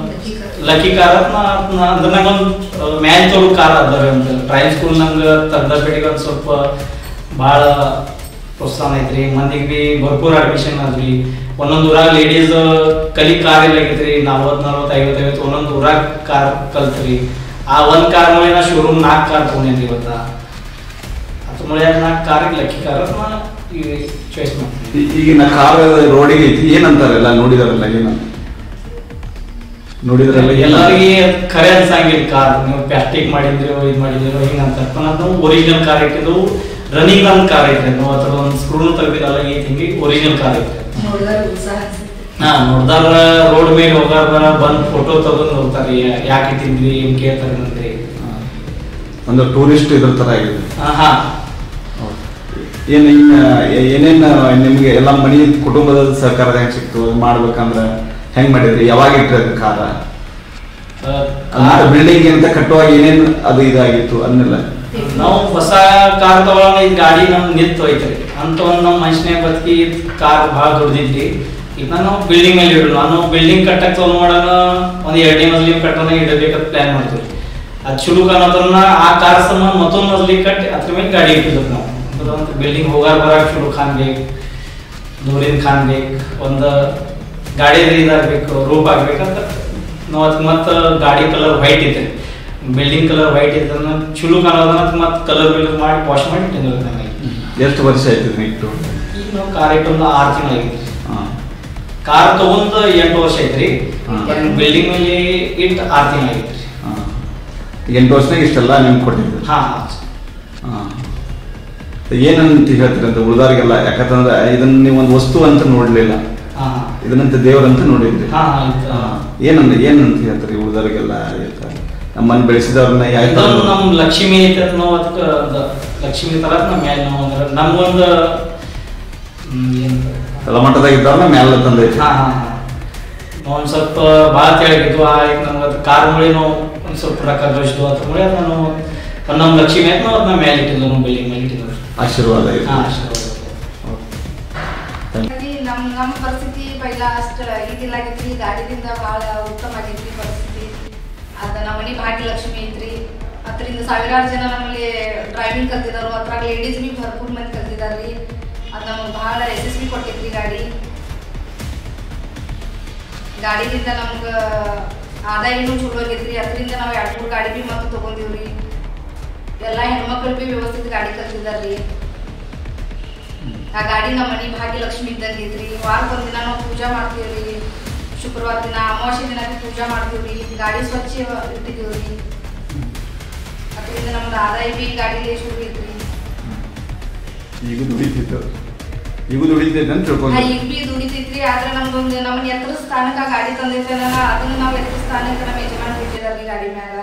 ಲಕ್ಕಿ ಕಾರ್ ಅಂತ ನಾ ನಾ- ಅಂದ್ರೆ ನಂಗೊಂದು ಮ್ಯಾನ್ ತೊಳು ಕಾರ್ ಅದಾವೆ ಅಂತ ಡ್ರೈವಿಂಗ್ ಸ್ಕೂಲ್ ನಂಗೆ ತಂದಪೇಟಿಗೆ ಒಂದು ಸ್ವಲ್ಪ ಭಾಳ ಪ್ರೋತ್ಸಾಹ ಐತ್ರಿ ಮಂದಿಗೆ ಬಿ ಭರ್ಪೂರ್ ಅಡ್ಮಿಷನ್ ಆದ್ರಿ ಒಂದೊಂದು ಊರಾಗ ಲೇಡೀಸ್ ಕಲಿ ಕಾರ್ ಇಲ್ಲ ಆಗೈತ್ರಿ ನಲ್ವತ್ತು ನಲ್ವತ್ತು ಐವತ್ತು ಐವತ್ತು ಒಂದೊಂದು ಊರಾಗ ಕಾರ್ ಕಲ್ತ್ರಿ ಆ ಒಂದು ಕಾರ್ ಮೇಲೆ ನಾ ಶೋರೂಮ್ ನಾಲ್ಕು ಕಾರ್ ತೊಗೊಂಡೇನ್ರಿ ಇವತ್ತ ಅದ್ರ ಮೇಲೆ ನಾಲ್ಕು ಕಾರಿಗೆ ಲಕ್ಕಿ ಕಾರ್ ನಾ ಈಗ ಚಾಯ್ಸ್ ಮಾಡ್ತೀನಿ ಈ- ಈಗಿನ ಕಾರ್ ರೋಡಿಗೆ ಐತಿ ಏನಂತಾರಲ್ಲ ನೋಡಿದಾರಲ್ಲ ಏನಂತ ನೋಡಿದ್ರಲ್ಲ ಏನಂತ ಎಲ್ಲರಿಗೆ ಖರೆ ಅನ್ಸಂಗಿಲ್ಲ ಕಾರ್ ನೀವು ಪ್ಲಾಸ್ಟಿಕ್ ಮಾಡಿದ್ರು ಇದು ಮಾಡಿದ್ರು ಹಿಂಗ ಅಂತ ನಾವು ಒರಿಜಿನಲ್ ಕಾರ್ ಇಟ್ಟಿದ್ದು ರನ್ನಿಂಗ್ ಒಂದು ಕಾರ್ ಐತೆ ನಾವು ಅದ್ರ ಒಂದು ಸ್ಕ್ರೂ ತೆಗ್ದಿರಲ್ಲ ಈ ಹಿಂಗೆ ಒರಿಜಿನಲ್ ಕಾರ್ ಐತೆ ಹಾ ನೋಡ್ದಾರ ರೋಡ್ ಮೇಲೆ ಹೋಗಾರ ಬಂದ್ ಫೋಟೋ ತಗೊಂಡ್ ಹೋಗ್ತಾರೆ ಯಾಕೆ ತಿಂದ್ರಿ ಏನ್ ಕೇಳ್ತಾರೆ ಅಂತ್ರಿ ಒಂದು ಟೂರಿಸ್ಟ್ ಇದ್ರ ತರ ಆಗಿದೆ ಹಾ ಹಾ ಏನ್ ಇನ್ನ ಏ- ಏನೇನ್ ನಿಮ್ಗೆ ಎಲ್ಲ ಮನಿ ಕುಟುಂಬದ ಸಹಕಾರ ಹೆಂಗ್ ಸಿಕ್ತು ಅದ್ ಮಾಡ್ಬೇಕಂದ್ರ ಹೆಂಗ್ ಮಾಡಿದ್ರಿ ಯಾವಾಗ ಇಟ್ರಿ ಅದ್ ಕಾರ ಬಿಲ್ಡಿಂಗ್ ಅಂತ ಕಟ್ಟುವಾಗ ಏನೇನ್ ಅದು ಇದಾಗಿತ್ತು ಅದನ್ನೆಲ್ಲ ನಾವು ಹೊಸ ಕಾರ್ ತಗೊಳ್ಳೋಣ ಈ ಗಾಡಿ ನಮ್ ನಿಂತು ಹೋಯ್ತ್ರಿ ಅಂತ ಒಂದ್ ನಮ್ಮ ಮನುಷ್ಯನೇ ಬದುಕಿ ಕಾರ್ ಭಾಳ ದೊಡ್ಡದಿದ್ರಿ ಈಗ ನಾವು ಬಿಲ್ಡಿಂಗ್ ಮೇಲೆ ಇಡೋಣ ನಾನು ಬಿಲ್ಡಿಂಗ್ ಕಟ್ಟಕ್ ತೊಗೊಂಡ್ ಮಾಡೋಣ ಒಂದ್ ಎರಡನೇ ಮಜಲಿ ಕಟ್ಟೋಣ ಇಡಬೇಕಂತ ಪ್ಲಾನ್ ಮಾಡ್ತೀವಿ ಅದ್ ಚುರು ಕಾಣೋದನ್ನ ಆ ಕಾರ್ ಸಂಬಂಧ ಮತ್ತೊಂದ್ ಮಜಲಿ ಕಟ್ಟಿ ಅದ್ರ ಮೇಲೆ ಗಾಡಿ ಇಟ್ಟಿದ್ವಿ ನಾವು ಒಂದು ಬಿಲ್ಡಿಂಗ್ ಹೋಗಾರ ಬರಾಕ್ ಚುರು ಖಾನ್ ಬೇಕು ದೂರಿನ ಖಾನ್ ಬೇಕು ಒಂದು ಗಾಡಿ ಇದಾಗಬೇಕು ರೂಪ್ ಆಗ್ಬೇಕಂತ ನಾವು ಅದಕ್ಕೆ ಮತ್ತೆ ಗಾಡಿ ಕಲರ್ ವೈಟ್ ಇದೆ ಬಿಲ್ಡಿಂಗ್ ಕಲರ್ ವೈಟ್ ಇದೆ ಅದನ್ನ ಚುಲು ಕಾಣೋದನ್ನ ಮತ್ತೆ ಕಲರ್ ಬಿಲ್ಲರ್ ಮಾಡಿ ವಾಶ್ ಮಾಡಿ ಇಟ್ಟಿದ್ದೀವಿ ನಮಗೆ ಎಷ್ಟು ವರ್ಷ ಆಯ್ತು ಇಟ್ಟು ಈಗ ನಾವು ಕಾರ್ ಇಟ್ಟು ಒಂದು ಆರು ತಿಂಗಳಾಗಿತ್ತು ಹಾ. ಕಾರ್ ತಗೊಂಡ್ ಎಂಟು ವರ್ಷ ಐತ್ರಿ ಹಾ. ಬಿಲ್ಡಿಂಗ್ ಮೇಲೆ ಇಟ್ಟು ಆರು ತಿಂಗಳಾಗಿತ್ತು ಹಾ. ಎಂಟು ವರ್ಷನಾಗ ಇಷ್ಟೆಲ್ಲ ನಿಮ್ಗೆ ಕೊಟ್ಟಿದ್ರು ಹಾ ಹಾ ಹಾ. ಏನಂತ ಹೇಳ್ತೀರಿ ಅಂತ ಉಳಿದವ್ರಿಗೆಲ್ಲ ಯಾಕಂತಂದ್ರೆ ಇದನ್ನ ನೀವು ಒಂದು ವಸ್ತು ಅಂತ ನೋಡ್ಲಿಲ್ಲ ಹಾ ಹಾ ಇದನ್ನಂತ ದೇವರಂತ ನೋಡಿದ್ರಿ ಹಾ ಹಾ ಆಯ್ತು. ಹಾ. ಏನಂದ ಏನಂತ ಹೇಳ್ತಾರೆ ಉಳಿದವ್ರಿಗೆಲ್ಲ ನಮ್ಮನ್ನ ಬೆಳೆಸಿದವ್ರನ್ನ ಯಾವ ಇದು ನಮ್ ಲಕ್ಷ್ಮಿ ಐತೆ ಅಂತ ನಾವು ಅದಕ್ಕೆ ಅದ ಲಕ್ಷ್ಮಿ ತರ ನಮ್ಮ ಮೇಲೆ ನಾವು ಅಂದ್ರೆ ನಮ್ಗೊಂದು ಹ್ಮ್, ಏನ್ ತಳಮಟ್ಟದಾಗ ಇದ್ದವ್ರನ್ನ ಮ್ಯಾಲ ತಂದೈತಿ ಹಾ ಹಾ ಹಾ. ಒಂದ್ ಸ್ವಲ್ಪ ಭಾಳ ತೆಳಗಿದ್ವು ಆಯ್ತು ನಮ್ಗೆ ಅದು ಕಾರ್ ಮುಳಿ ನಾವು ಒಂದ್ ಸ್ವಲ್ಪ ರೊಕ್ಕ ಗಳಿಸಿದ್ವು ಅದ್ರ ಮುಳಿ ಅದು ನಾನು ಒಂದ್ ನಮ್ಮ ಲಕ್ಷ್ಮಿ ಆಯ್ತು ನಾವು ಅದನ್ನ ಮೇಲೆ ಇಟ್ಟಿದ್ವು ನಮ್ಮ ಬಿಲ್ಡಿಂಗ್ ಮೇಲೆ ಇಟ್ಟಿದ್ವು ಆಶೀರ್ವಾದ ಇದೆ ಹಾ ಆಶೀರ್ವಾದ ಹಾಗಾಗಿ ನಮ್ ನಮ್ಮ ಪರಿಸ್ಥಿತಿ ಪೈಲ ಅಷ್ಟು ಇದಿಲ್ಲ ಆಗೈತ್ರಿ ಗಾಡಿದಿಂದ ಭಾಳ ಉತ್ತಮ ಆಗೈತ್ರಿ ಪರಿಸ್ಥಿತಿ ಅದ ನಮ್ಮ ಮನೆ ಭಾಗ್ಯಲಕ್ಷ್ಮಿ ಐತ್ರಿ ಅದರಿಂದ ಸಾವಿರಾರು ಜನ ನಮ್ಮಲ್ಲಿ ಡ್ರೈವಿಂಗ್ ಕಲ್ತಿದಾರು ಅದ್ರಾಗ ಲೇಡೀಸ್ ಬಿ ಭರ್ಪೂರ್ ಮಂದಿ ಕಲ್ತಿದಾರ್ರಿ ಅದು ನಮಗೆ ಭಾಳ ಯಶಸ್ವಿ ಕೊಟ್ಟೈತ್ರಿ ಗಾಡಿ ಗಾಡಿದಿಂದ ನಮ್ಗೆ ಆದಾಯನೂ ಚಲೋ ಆಗೈತ್ರಿ ಅದರಿಂದ ನಾವು ಎರಡು ಮೂರು ಗಾಡಿ ಬಿ ಮತ್ತೆ ತೊಗೊಂಡಿವ್ರಿ ಎಲ್ಲ ಹೆಣ್ಮಕ್ಳು ಬಿ ವ್ಯವಸ್ಥಿತ ಗಾಡಿ ಕಲ್ತಿದಾರ್ರಿ ಆ ಗಾಡಿ ನಮ್ಮ ಮನೆ ಭಾಗ್ಯಲಕ್ಷ್ಮಿ ಇದ್ದಂಗೆ ಐತ್ರಿ ವಾರಕ್ಕೆ ಒಂದಿನ ನಾವು ಪೂಜಾ ಮಾಡ್ತೀವ್ರಿ ಶುಕ್ರವಾರ ದಿನ ಅಮಾವಾಸ್ಯೆ ದಿನ ಬಿ ಪೂಜಾ ಮಾಡ್ತೀವ್ರಿ ಗಾಡಿ ಸ್ವಚ್ಛ ಇಟ್ಟಿದ್ದೀವ್ರಿ ಅದರಿಂದ ನಮ್ದು ಆದಾಯ ಬಿ ಗಾಡಿಲಿ ಶುರು ಐತ್ರಿ ಈಗ ದುಡಿತಿತ್ತು ಈಗೂ ದುಡಿತೈತೆ ಅಂತ ತಿಳ್ಕೊಂಡು ಈಗ ಬಿ ದುಡಿತೈತ್ರಿ ಆದ್ರೆ ನಮ್ದೊಂದು ನಮ್ಮನ್ನ ಎತ್ತರ ಸ್ಥಾನಕ್ಕ ಗಾಡಿ ತಂದೈತಲ್ಲ ಅದನ್ನ ನಾವ್ ಎತ್ತರ ಸ್ಥಾನಕ್ಕೆ ನಮ್ಮ ಯಜಮಾನ್ ಬಿಟ್ಟಿದಾರ್ರಿ ಗಾಡಿ ಮ್ಯಾಗ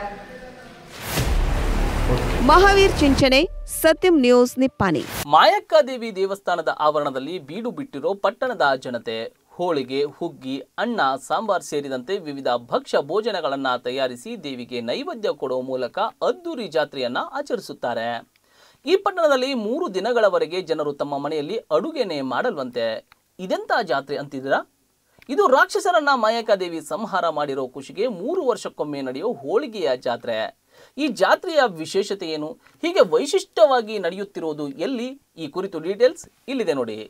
ಮಹಾವೀರ್ ಚಿಂಚನೆ ಸತ್ಯಂ ನ್ಯೂಸ್ ನಿಪ್ಪಾಣಿ ಮಾಯಕ್ಕಾದೇವಿ ದೇವಸ್ಥಾನದ ಆವರಣದಲ್ಲಿ ಬೀಡು ಬಿಟ್ಟಿರೋ ಪಟ್ಟಣದ ಜನತೆ ಹೋಳಿಗೆ ಹುಗ್ಗಿ ಅನ್ನ ಸಾಂಬಾರ್ ಸೇರಿದಂತೆ ವಿವಿಧ ಭಕ್ಷ್ಯ ಭೋಜನಗಳನ್ನ ತಯಾರಿಸಿ ದೇವಿಗೆ ನೈವೇದ್ಯ ಕೊಡುವ ಮೂಲಕ ಅದ್ದೂರಿ ಜಾತ್ರೆಯನ್ನ ಆಚರಿಸುತ್ತಾರೆ ಈ ಪಟ್ಟಣದಲ್ಲಿ ಮೂರು ದಿನಗಳವರೆಗೆ ಜನರು ತಮ್ಮ ಮನೆಯಲ್ಲಿ ಅಡುಗೆನೆ ಮಾಡಲ್ವಂತೆ ಇದೆಂತ ಜಾತ್ರೆ ಅಂತಿದ್ದೀರಾ ಇದು ರಾಕ್ಷಸರನ್ನ ಮಾಯಕಾದೇವಿ ಸಂಹಾರ ಮಾಡಿರೋ ಖುಷಿಗೆ ಮೂರು ವರ್ಷಕ್ಕೊಮ್ಮೆ ನಡೆಯೋ ಹೋಳಿಗೆಯ ಜಾತ್ರೆ ಈ ಜಾತ್ರೆಯ ವಿಶೇಷತೆ ಏನು ಹೀಗೆ ವೈಶಿಷ್ಟ್ಯವಾಗಿ ನಡೆಯುತ್ತಿರುವುದು ಎಲ್ಲಿ ಈ ಕುರಿತು ಡೀಟೇಲ್ಸ್ ಇಲ್ಲಿದೆ ನೋಡಿ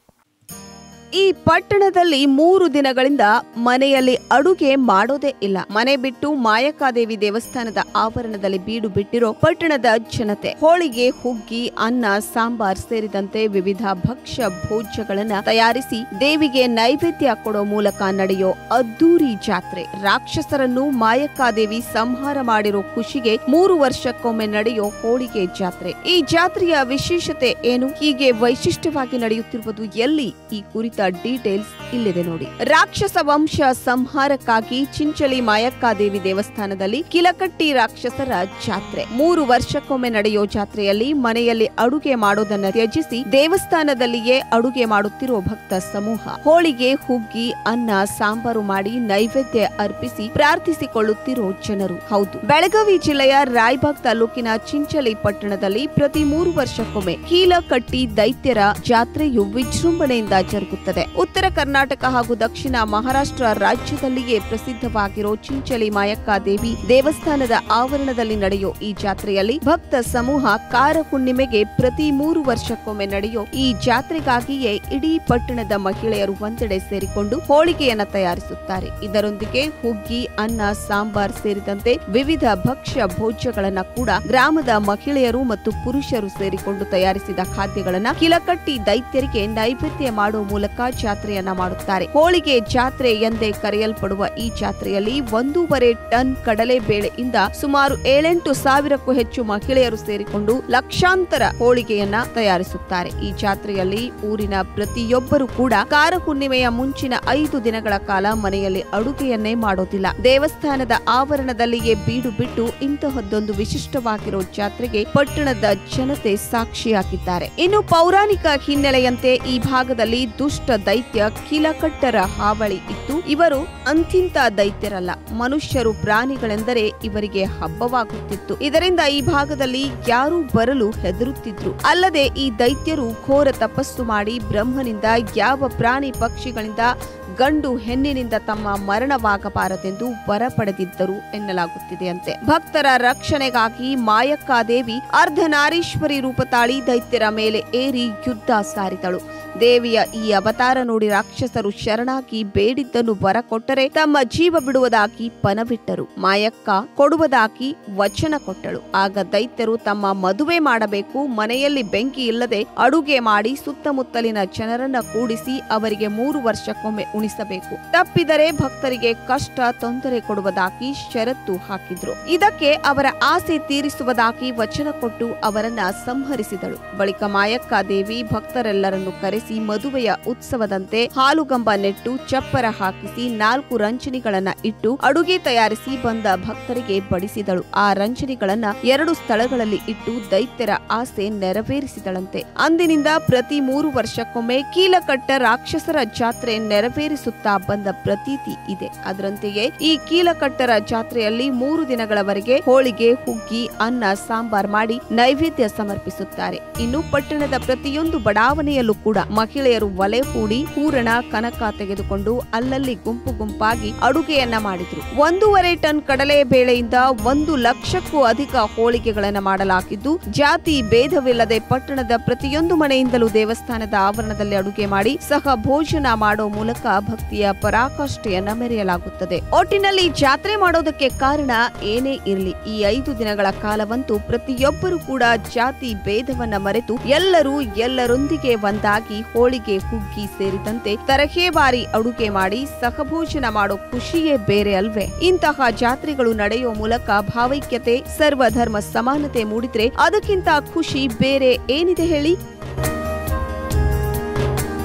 ಈ ಪಟ್ಟಣದಲ್ಲಿ ಮೂರು ದಿನಗಳಿಂದ ಮನೆಯಲ್ಲಿ ಅಡುಗೆ ಮಾಡೋದೇ ಇಲ್ಲ ಮನೆ ಬಿಟ್ಟು ಮಾಯಕಾದೇವಿ ದೇವಸ್ಥಾನದ ಆವರಣದಲ್ಲಿ ಬೀಡು ಬಿಟ್ಟಿರೋ ಪಟ್ಟಣದ ಜನತೆ ಹೋಳಿಗೆ ಹುಗ್ಗಿ ಅನ್ನ ಸಾಂಬಾರ್ ಸೇರಿದಂತೆ ವಿವಿಧ ಭಕ್ಷ್ಯ ಭೋಜ್ಯಗಳನ್ನ ತಯಾರಿಸಿ ದೇವಿಗೆ ನೈವೇದ್ಯ ಕೊಡೋ ಮೂಲಕ ನಡೆಯೋ ಅದ್ದೂರಿ ಜಾತ್ರೆ ರಾಕ್ಷಸರನ್ನು ಮಾಯಕಾದೇವಿ ಸಂಹಾರ ಮಾಡಿರೋ ಖುಷಿಗೆ ಮೂರು ವರ್ಷಕ್ಕೊಮ್ಮೆ ನಡೆಯೋ ಹೋಳಿಗೆ ಜಾತ್ರೆ ಈ ಜಾತ್ರೆಯ ವಿಶೇಷತೆ ಏನು ಹೀಗೆ ವೈಶಿಷ್ಟ್ಯವಾಗಿ ನಡೆಯುತ್ತಿರುವುದು ಎಲ್ಲಿ ಈ ಕುರಿತ ಡೀಟೇಲ್ಸ್ ಇಲ್ಲಿದೆ ನೋಡಿ ರಾಕ್ಷಸ ವಂಶ ಸಂಹಾರಕ್ಕಾಗಿ ಚಿಂಚಲಿ ಮಾಯಕ್ಕಾದೇವಿ ದೇವಸ್ಥಾನದಲ್ಲಿ ಕಿಲಕಟ್ಟಿ ರಾಕ್ಷಸರ ಜಾತ್ರೆ ಮೂರು ವರ್ಷಕ್ಕೊಮ್ಮೆ ನಡೆಯೋ ಜಾತ್ರೆಯಲ್ಲಿ ಮನೆಯಲ್ಲಿ ಅಡುಗೆ ಮಾಡೋದನ್ನ ತ್ಯಜಿಸಿ ದೇವಸ್ಥಾನದಲ್ಲಿಯೇ ಅಡುಗೆ ಮಾಡುತ್ತಿರುವ ಭಕ್ತ ಸಮೂಹ ಹೋಳಿಗೆ ಹುಗ್ಗಿ ಅನ್ನ ಸಾಂಬಾರು ಮಾಡಿ ನೈವೇದ್ಯ ಅರ್ಪಿಸಿ ಪ್ರಾರ್ಥಿಸಿಕೊಳ್ಳುತ್ತಿರೋ ಜನರು ಹೌದು ಬೆಳಗಾವಿ ಜಿಲ್ಲೆಯ ರಾಯಬಾಗ್ ತಾಲೂಕಿನ ಚಿಂಚಲಿ ಪಟ್ಟಣದಲ್ಲಿ ಪ್ರತಿ ಮೂರು ವರ್ಷಕ್ಕೊಮ್ಮೆ ಕೀಲಕಟ್ಟಿ ದೈತ್ಯರ ಜಾತ್ರೆಯು ವಿಜೃಂಭಣೆಯಿಂದ ಜರುಗುತ್ತದೆ ಉತ್ತರ ಕರ್ನಾಟಕ ಹಾಗೂ ದಕ್ಷಿಣ ಮಹಾರಾಷ್ಟ್ರ ರಾಜ್ಯದಲ್ಲಿಯೇ ಪ್ರಸಿದ್ಧವಾಗಿರೋ ಚಿಂಚಲಿ ಮಾಯಕ್ಕ ದೇವಿ ದೇವಸ್ಥಾನದ ಆವರಣದಲ್ಲಿ ನಡೆಯೋ ಈ ಜಾತ್ರೆಯಲ್ಲಿ ಭಕ್ತ ಸಮೂಹ ಕಾರ ಹುಣ್ಣಿಮೆಗೆ ಪ್ರತಿ ಮೂರು ವರ್ಷಕ್ಕೊಮ್ಮೆ ನಡೆಯೋ ಈ ಜಾತ್ರೆಗಾಗಿಯೇ ಇಡೀ ಪಟ್ಟಣದ ಮಹಿಳೆಯರು ಒಂದೆಡೆ ಸೇರಿಕೊಂಡು ಹೋಳಿಗೆಯನ್ನ ತಯಾರಿಸುತ್ತಾರೆ ಇದರೊಂದಿಗೆ ಹುಗ್ಗಿ ಅನ್ನ ಸಾಂಬಾರ್ ಸೇರಿದಂತೆ ವಿವಿಧ ಭಕ್ಷ್ಯ ಭೋಜ್ಯಗಳನ್ನ ಕೂಡ ಗ್ರಾಮದ ಮಹಿಳೆಯರು ಮತ್ತು ಪುರುಷರು ಸೇರಿಕೊಂಡು ತಯಾರಿಸಿದ ಖಾದ್ಯಗಳನ್ನ ಕಿಲಕಟ್ಟಿ ದೈತ್ಯರಿಗೆ ನೈವೇದ್ಯ ಮಾಡುವ ಮೂಲಕ ಜಾತ್ರೆಯನ್ನ ಮಾಡುತ್ತಾರೆ ಹೋಳಿಗೆ ಜಾತ್ರೆ ಎಂದೇ ಕರೆಯಲ್ಪಡುವ ಈ ಜಾತ್ರೆಯಲ್ಲಿ ಒಂದೂವರೆ ಟನ್ ಕಡಲೆ ಬೇಳೆಯಿಂದ ಸುಮಾರು ಏಳೆಂಟು ಸಾವಿರಕ್ಕೂ ಹೆಚ್ಚು ಮಹಿಳೆಯರು ಸೇರಿಕೊಂಡು ಲಕ್ಷಾಂತರ ಹೋಳಿಗೆಯನ್ನ ತಯಾರಿಸುತ್ತಾರೆ ಈ ಜಾತ್ರೆಯಲ್ಲಿ ಊರಿನ ಪ್ರತಿಯೊಬ್ಬರು ಕೂಡ ಕಾರ ಹುಣ್ಣಿಮೆಯ ಮುಂಚಿನ ಐದು ದಿನಗಳ ಕಾಲ ಮನೆಯಲ್ಲಿ ಅಡುಗೆಯನ್ನೇ ಮಾಡೋದಿಲ್ಲ ದೇವಸ್ಥಾನದ ಆವರಣದಲ್ಲಿಯೇ ಬೀಡು ಬಿಟ್ಟು ಇಂತಹದ್ದೊಂದು ವಿಶಿಷ್ಟವಾಗಿರೋ ಜಾತ್ರೆಗೆ ಪಟ್ಟಣದ ಜನತೆ ಸಾಕ್ಷಿಯಾಗಿದ್ದಾರೆ ಇನ್ನು ಪೌರಾಣಿಕ ಹಿನ್ನೆಲೆಯಂತೆ ಈ ಭಾಗದಲ್ಲಿ ದುಷ್ಟ ದೈತ್ಯ ಕಿಲಕಟ್ಟರ ಹಾವಳಿ ಇತ್ತು ಇವರು ಅಂತಿಂತ ದೈತ್ಯರಲ್ಲ ಮನುಷ್ಯರು ಪ್ರಾಣಿಗಳೆಂದರೆ ಇವರಿಗೆ ಹಬ್ಬವಾಗುತ್ತಿತ್ತು ಇದರಿಂದ ಈ ಭಾಗದಲ್ಲಿ ಯಾರೂ ಬರಲು ಹೆದರುತ್ತಿದ್ರು ಅಲ್ಲದೆ ಈ ದೈತ್ಯರು ಘೋರ ತಪಸ್ಸು ಮಾಡಿ ಬ್ರಹ್ಮನಿಂದ ಯಾವ ಪ್ರಾಣಿ ಪಕ್ಷಿಗಳಿಂದ ಗಂಡು ಹೆಣ್ಣಿನಿಂದ ತಮ್ಮ ಮರಣವಾಗಬಾರದೆಂದು ವರ ಪಡೆದಿದ್ದರು ಎನ್ನಲಾಗುತ್ತಿದೆಯಂತೆ ಭಕ್ತರ ರಕ್ಷಣೆಗಾಗಿ ಮಾಯಕ್ಕಾದೇವಿ ಅರ್ಧನಾರೀಶ್ವರಿ ರೂಪ ತಾಳಿ ದೈತ್ಯರ ಮೇಲೆ ಏರಿ ಯುದ್ಧ ಸಾರಿದಳು ದೇವಿಯ ಈ ಅವತಾರ ನೋಡಿ ರಾಕ್ಷಸರು ಶರಣಾಗಿ ಬೇಡಿದ್ದನ್ನು ವರ ಕೊಟ್ಟರೆ ತಮ್ಮ ಜೀವ ಬಿಡುವುದಾಗಿ ಪನವಿಟ್ಟರು ಮಾಯಕ್ಕ ಕೊಡುವುದಾಗಿ ವಚನ ಕೊಟ್ಟಳು ಆಗ ದೈತ್ಯರು ತಮ್ಮ ಮದುವೆ ಮಾಡಬೇಕು ಮನೆಯಲ್ಲಿ ಬೆಂಕಿ ಇಲ್ಲದೆ ಅಡುಗೆ ಮಾಡಿ ಸುತ್ತಮುತ್ತಲಿನ ಜನರನ್ನ ಕೂಡಿಸಿ ಅವರಿಗೆ ಮೂರು ವರ್ಷಕ್ಕೊಮ್ಮೆ ಉಣಿಸಬೇಕು ತಪ್ಪಿದರೆ ಭಕ್ತರಿಗೆ ಕಷ್ಟ ತೊಂದರೆ ಕೊಡುವುದಾಗಿ ಷರತ್ತು ಹಾಕಿದ್ರು ಇದಕ್ಕೆ ಅವರ ಆಸೆ ತೀರಿಸುವುದಾಗಿ ವಚನ ಕೊಟ್ಟು ಅವರನ್ನ ಸಂಹರಿಸಿದಳು ಬಳಿಕ ಮಾಯಕ್ಕ ದೇವಿ ಭಕ್ತರೆಲ್ಲರನ್ನು ಕರೆಸಿ ಮದುವೆಯ ಉತ್ಸವದಂತೆ ಹಾಲುಗಂಬ ನೆಟ್ಟು ಚಪ್ಪರ ಹಾಕಿಸಿ ನಾಲ್ಕು ರಂಜನಿಗಳನ್ನ ಇಟ್ಟು ಅಡುಗೆ ತಯಾರಿಸಿ ಬಂದ ಭಕ್ತರಿಗೆ ಬಡಿಸಿದಳು ಆ ರಂಜನಿಗಳನ್ನ ಎರಡು ಸ್ಥಳಗಳಲ್ಲಿ ಇಟ್ಟು ದೈತ್ಯರ ಆಸೆ ನೆರವೇರಿಸಿದಳಂತೆ ಅಂದಿನಿಂದ ಪ್ರತಿ ಮೂರು ವರ್ಷಕ್ಕೊಮ್ಮೆ ಕೀಲಕಟ್ಟ ರಾಕ್ಷಸರ ಜಾತ್ರೆ ನೆರವೇರಿಸುತ್ತಾ ಬಂದ ಪ್ರತೀತಿ ಇದೆ ಅದರಂತೆಯೇ ಈ ಕೀಲಕಟ್ಟರ ಜಾತ್ರೆಯಲ್ಲಿ ಮೂರು ದಿನಗಳವರೆಗೆ ಹೋಳಿಗೆ ಹುಗ್ಗಿ ಅನ್ನ ಸಾಂಬಾರ್ ಮಾಡಿ ನೈವೇದ್ಯ ಸಮರ್ಪಿಸುತ್ತಾರೆ ಇನ್ನು ಪಟ್ಟಣದ ಪ್ರತಿಯೊಂದು ಬಡಾವಣೆಯಲ್ಲೂ ಕೂಡ ಮಹಿಳೆಯರು ಒಲೆ ಹೂಡಿ ಹೂರಣ ಕನಕ ತೆಗೆದುಕೊಂಡು ಅಲ್ಲಲ್ಲಿ ಗುಂಪು ಗುಂಪಾಗಿ ಅಡುಗೆಯನ್ನ ಮಾಡಿದ್ರು ಒಂದೂವರೆ ಟನ್ ಕಡಲೆ ಬೇಳೆಯಿಂದ ಒಂದು ಲಕ್ಷಕ್ಕೂ ಅಧಿಕ ಹೋಳಿಗೆಗಳನ್ನ ಮಾಡಲಾಗಿದ್ದು ಜಾತಿ ಭೇದವಿಲ್ಲದೆ ಪಟ್ಟಣದ ಪ್ರತಿಯೊಂದು ಮನೆಯಿಂದಲೂ ದೇವಸ್ಥಾನದ ಆವರಣದಲ್ಲಿ ಅಡುಗೆ ಮಾಡಿ ಸಹ ಭೋಜನ ಮಾಡೋ ಮೂಲಕ ಭಕ್ತಿಯ ಪರಾಕಾಷ್ಠೆಯನ್ನ ಮೆರೆಯಲಾಗುತ್ತದೆ ಒಟ್ಟಿನಲ್ಲಿ ಜಾತ್ರೆ ಮಾಡೋದಕ್ಕೆ ಕಾರಣ ಏನೇ ಇರಲಿ ಈ ಐದು ದಿನಗಳ ಕಾಲವಂತೂ ಪ್ರತಿಯೊಬ್ಬರು ಕೂಡ ಜಾತಿ ಭೇದವನ್ನ ಮರೆತು ಎಲ್ಲರೂ ಎಲ್ಲರೊಂದಿಗೆ ಒಂದಾಗಿ ಹೋಳಿಗೆ ಹುಗ್ಗಿ ಸೇರಿದಂತೆ ತರಹೇವಾರಿ ಅಡುಗೆ ಮಾಡಿ ಸಹಭೋಜನ ಮಾಡೋ ಖುಷಿಯೇ ಬೇರೆ ಅಲ್ವೇ ಇಂತಹ ಜಾತ್ರೆಗಳು ನಡೆಯುವ ಮೂಲಕ ಭಾವೈಕ್ಯತೆ ಸರ್ವಧರ್ಮ ಸಮಾನತೆ ಮೂಡಿದ್ರೆ ಅದಕ್ಕಿಂತ ಖುಷಿ ಬೇರೆ ಏನಿದೆ ಹೇಳಿ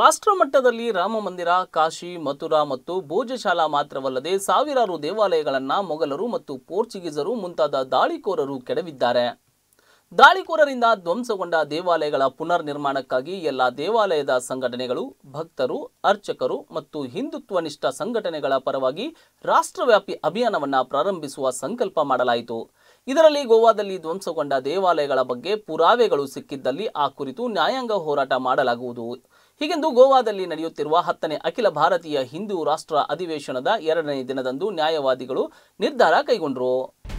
ರಾಷ್ಟ್ರ ಮಟ್ಟದಲ್ಲಿ ರಾಮ ಮಂದಿರ ಕಾಶಿ ಮಥುರಾ ಮತ್ತು ಭೋಜಶಾಲಾ ಮಾತ್ರವಲ್ಲದೆ ಸಾವಿರಾರು ದೇವಾಲಯಗಳನ್ನ ಮೊಘಲರು ಮತ್ತು ಪೋರ್ಚುಗೀಸರು ಮುಂತಾದ ದಾಳಿಕೋರರು ಕೆಡವಿದ್ದಾರೆ ದಾಳಿಕೋರರಿಂದ ಧ್ವಂಸಗೊಂಡ ದೇವಾಲಯಗಳ ಪುನರ್ ನಿರ್ಮಾಣಕ್ಕಾಗಿ ಎಲ್ಲ ದೇವಾಲಯದ ಸಂಘಟನೆಗಳು ಭಕ್ತರು ಅರ್ಚಕರು ಮತ್ತು ಹಿಂದುತ್ವನಿಷ್ಠ ಸಂಘಟನೆಗಳ ಪರವಾಗಿ ರಾಷ್ಟ್ರವ್ಯಾಪಿ ಅಭಿಯಾನವನ್ನು ಪ್ರಾರಂಭಿಸುವ ಸಂಕಲ್ಪ ಮಾಡಲಾಯಿತು ಇದರಲ್ಲಿ ಗೋವಾದಲ್ಲಿ ಧ್ವಂಸಗೊಂಡ ದೇವಾಲಯಗಳ ಬಗ್ಗೆ ಪುರಾವೆಗಳು ಸಿಕ್ಕಿದ್ದಲ್ಲಿ ಆ ಕುರಿತು ನ್ಯಾಯಾಂಗ ಹೋರಾಟ ಮಾಡಲಾಗುವುದು ಹೀಗೆಂದು ಗೋವಾದಲ್ಲಿ ನಡೆಯುತ್ತಿರುವ ಹತ್ತನೇ ಅಖಿಲ ಭಾರತೀಯ ಹಿಂದೂ ರಾಷ್ಟ್ರ ಅಧಿವೇಶನದ ಎರಡನೇ ದಿನದಂದು ನ್ಯಾಯವಾದಿಗಳು ನಿರ್ಧಾರ ಕೈಗೊಂಡರು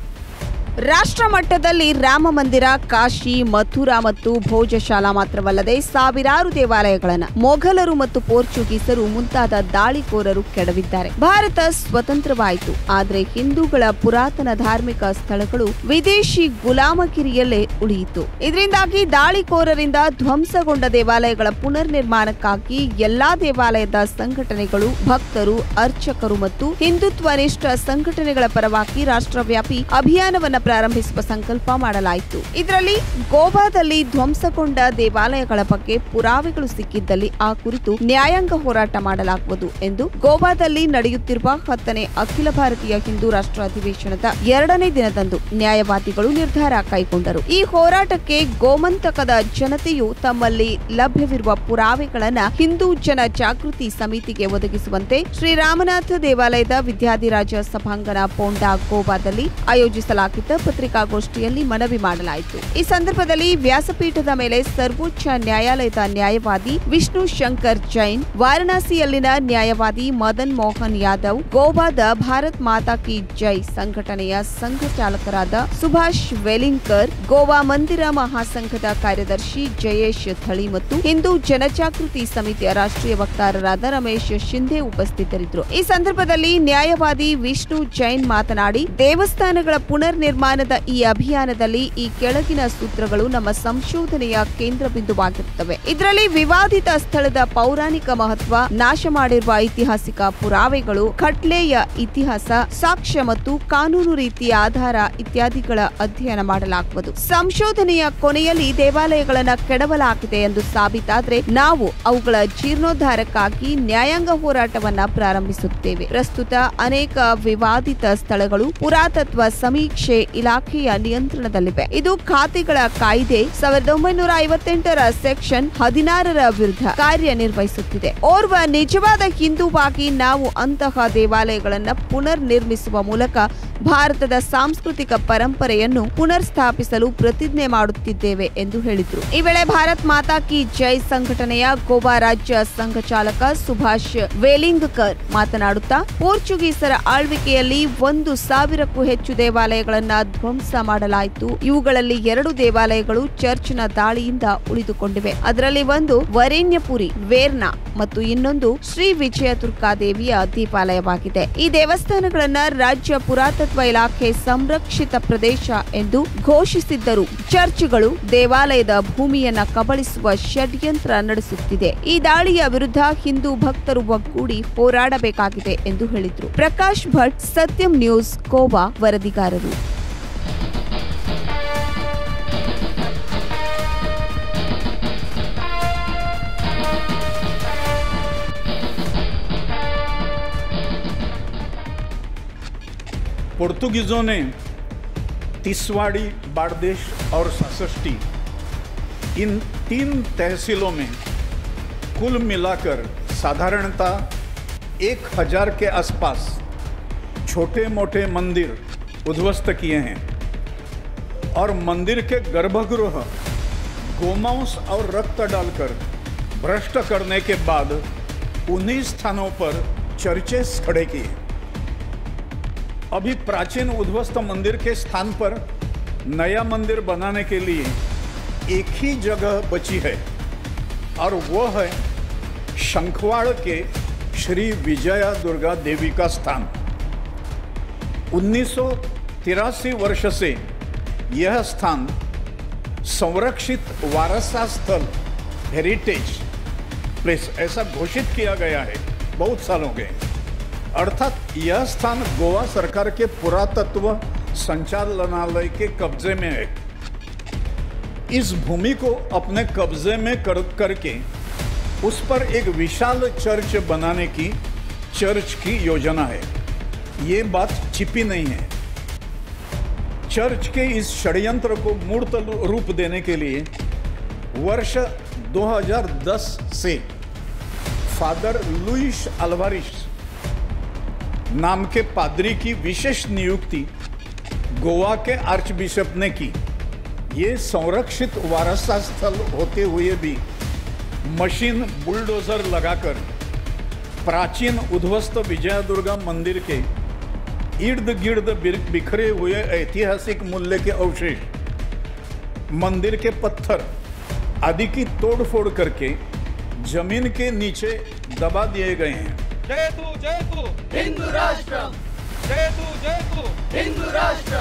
ರಾಷ್ಟ್ರ ಮಟ್ಟದಲ್ಲಿ ರಾಮ ಮಂದಿರ ಕಾಶಿ ಮಥುರಾ ಮತ್ತು ಭೋಜಶಾಲಾ ಮಾತ್ರವಲ್ಲದೆ ಸಾವಿರಾರು ದೇವಾಲಯಗಳನ್ನು ಮೊಘಲರು ಮತ್ತು ಪೋರ್ಚುಗೀಸರು ಮುಂತಾದ ದಾಳಿಕೋರರು ಕೆಡವಿದ್ದಾರೆ ಭಾರತ ಸ್ವತಂತ್ರವಾಯಿತು ಆದರೆ ಹಿಂದೂಗಳ ಪುರಾತನ ಧಾರ್ಮಿಕ ಸ್ಥಳಗಳು ವಿದೇಶಿ ಗುಲಾಮಗಿರಿಯಲ್ಲೇ ಉಳಿಯಿತು ಇದರಿಂದಾಗಿ ದಾಳಿಕೋರರಿಂದ ಧ್ವಂಸಗೊಂಡ ದೇವಾಲಯಗಳ ಪುನರ್ ನಿರ್ಮಾಣಕ್ಕಾಗಿ ಎಲ್ಲಾ ದೇವಾಲಯದ ಸಂಘಟನೆಗಳು ಭಕ್ತರು ಅರ್ಚಕರು ಮತ್ತು ಹಿಂದುತ್ವನಿಷ್ಠ ಸಂಘಟನೆಗಳ ಪರವಾಗಿ ರಾಷ್ಟ್ರವ್ಯಾಪಿ ಅಭಿಯಾನವನ್ನ ಪ್ರಾರಂಭಿಸುವ ಸಂಕಲ್ಪ ಮಾಡಲಾಯಿತು ಇದರಲ್ಲಿ ಗೋವಾದಲ್ಲಿ ಧ್ವಂಸಗೊಂಡ ದೇವಾಲಯಗಳ ಬಗ್ಗೆ ಪುರಾವೆಗಳು ಸಿಕ್ಕಿದ್ದಲ್ಲಿ ಆ ಕುರಿತು ನ್ಯಾಯಾಂಗ ಹೋರಾಟ ಮಾಡಲಾಗುವುದು ಎಂದು ಗೋವಾದಲ್ಲಿ ನಡೆಯುತ್ತಿರುವ ಹತ್ತನೇ ಅಖಿಲ ಭಾರತೀಯ ಹಿಂದೂ ರಾಷ್ಟ್ರ ಅಧಿವೇಶನದ ಎರಡನೇ ದಿನದಂದು ನ್ಯಾಯವಾದಿಗಳು ನಿರ್ಧಾರ ಕೈಗೊಂಡರು ಈ ಹೋರಾಟಕ್ಕೆ ಗೋಮಂತಕದ ಜನತೆಯು ತಮ್ಮಲ್ಲಿ ಲಭ್ಯವಿರುವ ಪುರಾವೆಗಳನ್ನ ಹಿಂದೂ ಜನ ಜಾಗೃತಿ ಸಮಿತಿಗೆ ಒದಗಿಸುವಂತೆ ಶ್ರೀರಾಮನಾಥ ದೇವಾಲಯದ ವಿದ್ಯಾಧಿರಾಜ ಸಭಾಂಗಣ ಪೋಂಡಾ ಗೋವಾದಲ್ಲಿ ಆಯೋಜಿಸಲಾಗಿದ್ದ ಪತ್ರಿಕಾಗೋಷ್ಠಿಯಲ್ಲಿ ಮನವಿ ಮಾಡಲಾಯಿತು ಈ ಸಂದರ್ಭದಲ್ಲಿ ವ್ಯಾಸಪೀಠದ ಮೇಲೆ ಸರ್ವೋಚ್ಚ ನ್ಯಾಯಾಲಯದ ನ್ಯಾಯವಾದಿ ವಿಷ್ಣು ಶಂಕರ್ ಜೈನ್ ವಾರಣಾಸಿಯಲ್ಲಿನ ನ್ಯಾಯವಾದಿ ಮದನ್ ಮೋಹನ್ ಯಾದವ್ ಗೋವಾದ ಭಾರತ್ ಮಾತಾ ಕಿ ಜೈ ಸಂಘಟನೆಯ ಸಂಘ ಚಾಲಕರಾದ ಸುಭಾಷ್ ವೆಲಿಂಕರ್ ಗೋವಾ ಮಂದಿರ ಮಹಾಸಂಘದ ಕಾರ್ಯದರ್ಶಿ ಜಯೇಶ್ ಥಳಿ ಮತ್ತು ಹಿಂದೂ ಜನಜಾಗೃತಿ ಸಮಿತಿಯ ರಾಷ್ಟ್ರೀಯ ವಕ್ತಾರರಾದ ರಮೇಶ್ ಶಿಂಧೆ ಉಪಸ್ಥಿತರಿದ್ದರು ಈ ಸಂದರ್ಭದಲ್ಲಿ ನ್ಯಾಯವಾದಿ ವಿಷ್ಣು ಜೈನ್ ಮಾತನಾಡಿ ದೇವಸ್ಥಾನಗಳ ಪುನರ್ ನಿರ್ಮಾಣದ ಈ ಅಭಿಯಾನದಲ್ಲಿ ಈ ಕೆಳಗಿನ ಸೂತ್ರಗಳು ನಮ್ಮ ಸಂಶೋಧನೆಯ ಕೇಂದ್ರ ಬಿಂದುವಾಗಿರುತ್ತವೆ ಇದರಲ್ಲಿ ವಿವಾದಿತ ಸ್ಥಳದ ಪೌರಾಣಿಕ ಮಹತ್ವ ನಾಶ ಮಾಡಿರುವ ಐತಿಹಾಸಿಕ ಪುರಾವೆಗಳು ಖಟ್ಲೆಯ ಇತಿಹಾಸ ಸಾಕ್ಷ್ಯ ಮತ್ತು ಕಾನೂನು ರೀತಿಯ ಆಧಾರ ಇತ್ಯಾದಿಗಳ ಅಧ್ಯಯನ ಮಾಡಲಾಗುವುದು ಸಂಶೋಧನೆಯ ಕೊನೆಯಲ್ಲಿ ದೇವಾಲಯಗಳನ್ನ ಕೆಡವಲಾಗಿದೆ ಎಂದು ಸಾಬೀತಾದ್ರೆ ನಾವು ಅವುಗಳ ಜೀರ್ಣೋದ್ಧಾರಕ್ಕಾಗಿ ನ್ಯಾಯಾಂಗ ಹೋರಾಟವನ್ನ ಪ್ರಾರಂಭಿಸುತ್ತೇವೆ ಪ್ರಸ್ತುತ ಅನೇಕ ವಿವಾದಿತ ಸ್ಥಳಗಳು ಪುರಾತತ್ವ ಸಮೀಕ್ಷೆ ಇಲಾಖೆಯ ನಿಯಂತ್ರಣದಲ್ಲಿವೆ ಇದು ಖಾತೆಗಳ ಕಾಯ್ದೆ ಸಾವಿರದ ಒಂಬೈನೂರ ಐವತ್ತೆಂಟರ ಸೆಕ್ಷನ್ ಹದಿನಾರರ ವಿರುದ್ಧ ಕಾರ್ಯನಿರ್ವಹಿಸುತ್ತಿದೆ ಓರ್ವ ನಿಜವಾದ ಹಿಂದೂವಾಗಿ ನಾವು ಅಂತಹ ದೇವಾಲಯಗಳನ್ನ ಪುನರ್ ನಿರ್ಮಿಸುವ ಮೂಲಕ ಭಾರತದ ಸಾಂಸ್ಕೃತಿಕ ಪರಂಪರೆಯನ್ನು ಪುನರ್ ಸ್ಥಾಪಿಸಲು ಪ್ರತಿಜ್ಞೆ ಮಾಡುತ್ತಿದ್ದೇವೆ ಎಂದು ಹೇಳಿದ್ರು ಈ ವೇಳೆ ಭಾರತ್ ಮಾತಾ ಕಿ ಜೈ ಸಂಘಟನೆಯ ಗೋವಾ ರಾಜ್ಯ ಸಂಘ ಚಾಲಕ ಸುಭಾಷ್ ವೇಲಿಂಗ್ಕರ್ ಮಾತನಾಡುತ್ತಾ ಪೋರ್ಚುಗೀಸರ ಆಳ್ವಿಕೆಯಲ್ಲಿ ಒಂದು ಸಾವಿರಕ್ಕೂ ಹೆಚ್ಚು ದೇವಾಲಯಗಳನ್ನ ಧ್ವಂಸ ಮಾಡಲಾಯಿತು ಇವುಗಳಲ್ಲಿ ಎರಡು ದೇವಾಲಯಗಳು ಚರ್ಚ್ನ ದಾಳಿಯಿಂದ ಉಳಿದುಕೊಂಡಿವೆ ಅದರಲ್ಲಿ ಒಂದು ವರೇಣ್ಯಪುರಿ ವೇರ್ನಾ ಮತ್ತು ಇನ್ನೊಂದು ಶ್ರೀ ವಿಜಯ ದುರ್ಗಾದೇವಿಯ ದೇವಾಲಯವಾಗಿದೆ ಈ ದೇವಸ್ಥಾನಗಳನ್ನ ರಾಜ್ಯ ಪುರಾತತ್ವ ಇಲಾಖೆ ಸಂರಕ್ಷಿತ ಪ್ರದೇಶ ಎಂದು ಘೋಷಿಸಿದ್ದರು ಚರ್ಚ್ಗಳು ದೇವಾಲಯದ ಭೂಮಿಯನ್ನ ಕಬಳಿಸುವ ಷಡ್ಯಂತ್ರ ನಡೆಸುತ್ತಿದೆ ಈ ದಾಳಿಯ ವಿರುದ್ಧ ಹಿಂದೂ ಭಕ್ತರು ಒಗ್ಗೂಡಿ ಹೋರಾಡಬೇಕಾಗಿದೆ ಎಂದು ಹೇಳಿದ್ರು ಪ್ರಕಾಶ್ ಭಟ್ ಸತ್ಯಂ ನ್ಯೂಸ್ ಗೋವಾ ವರದಿಗಾರರು पोर्तुगीजों ने तिसवाड़ी बाड़देश और सासष्टी इन तीन तहसीलों में कुल मिलाकर साधारणतः एक हजार के आसपास छोटे मोटे मंदिर उद्ध्वस्त किए हैं और मंदिर के गर्भगृह गोमांस और रक्त डालकर भ्रष्ट करने के बाद उन्हीं स्थानों पर चर्चेस खड़े किए अभी प्राचीन उद्ध्वस्त मंदिर के स्थान पर नया मंदिर बनाने के लिए एक ही जगह बची है और वो है शंखवाड़ के श्री विजया दुर्गा देवी का स्थान उन्नीस वर्ष से यह स्थान संरक्षित वारसा स्थल हेरिटेज प्लेस ऐसा घोषित किया गया है बहुत साल हो गए अर्थात यह स्थान गोवा सरकार के पुरातत्व संचालनालय के कब्जे में है इस भूमि को अपने कब्जे में कर करके उस पर एक विशाल चर्च बनाने की चर्च की योजना है ये बात छिपी नहीं है चर्च के इस षड्यंत्र को मूर्त रूप देने के लिए वर्ष 2010 से फादर लुइस अल्वारिस नाम के पादरी की विशेष नियुक्ति गोवा के आर्च बिशप ने की ये संरक्षित वारसा स्थल होते हुए भी मशीन बुलडोजर लगाकर प्राचीन उद्ध्वस्त विजयदुर्गा मंदिर के इर्द गिर्द बिर- बिखरे हुए ऐतिहासिक मूल्य के अवशेष मंदिर के पत्थर आदि की तोड़फोड़ करके जमीन के नीचे दबा दिए गए हैं जय तू जय तू हिंदू राष्ट्र जय तू जय तू हिंदू राष्ट्र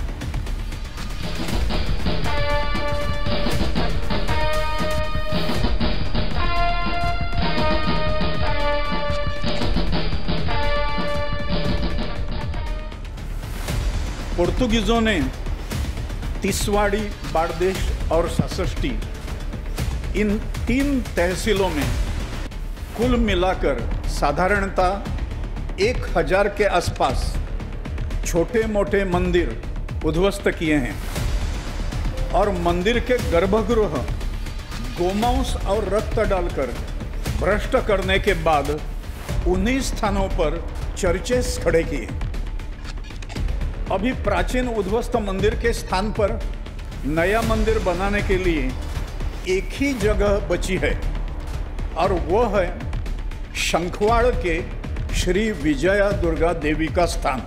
पोर्तुगीजों ने तिसवाड़ी बाड़देश और ससष्टी इन तीन तहसीलों में कुल मिलाकर साधारणतः एक हजार के आसपास छोटे मोटे मंदिर उद्ध्वस्त किए हैं और मंदिर के गर्भगृह गोमांस और रक्त डालकर भ्रष्ट करने के बाद उन्हीं स्थानों पर चर्चेस खड़े किए अभी प्राचीन उद्ध्वस्त मंदिर के स्थान पर नया मंदिर बनाने के लिए एक ही जगह बची है और वह है शंखवाड़ के श्री विजया दुर्गा देवी का स्थान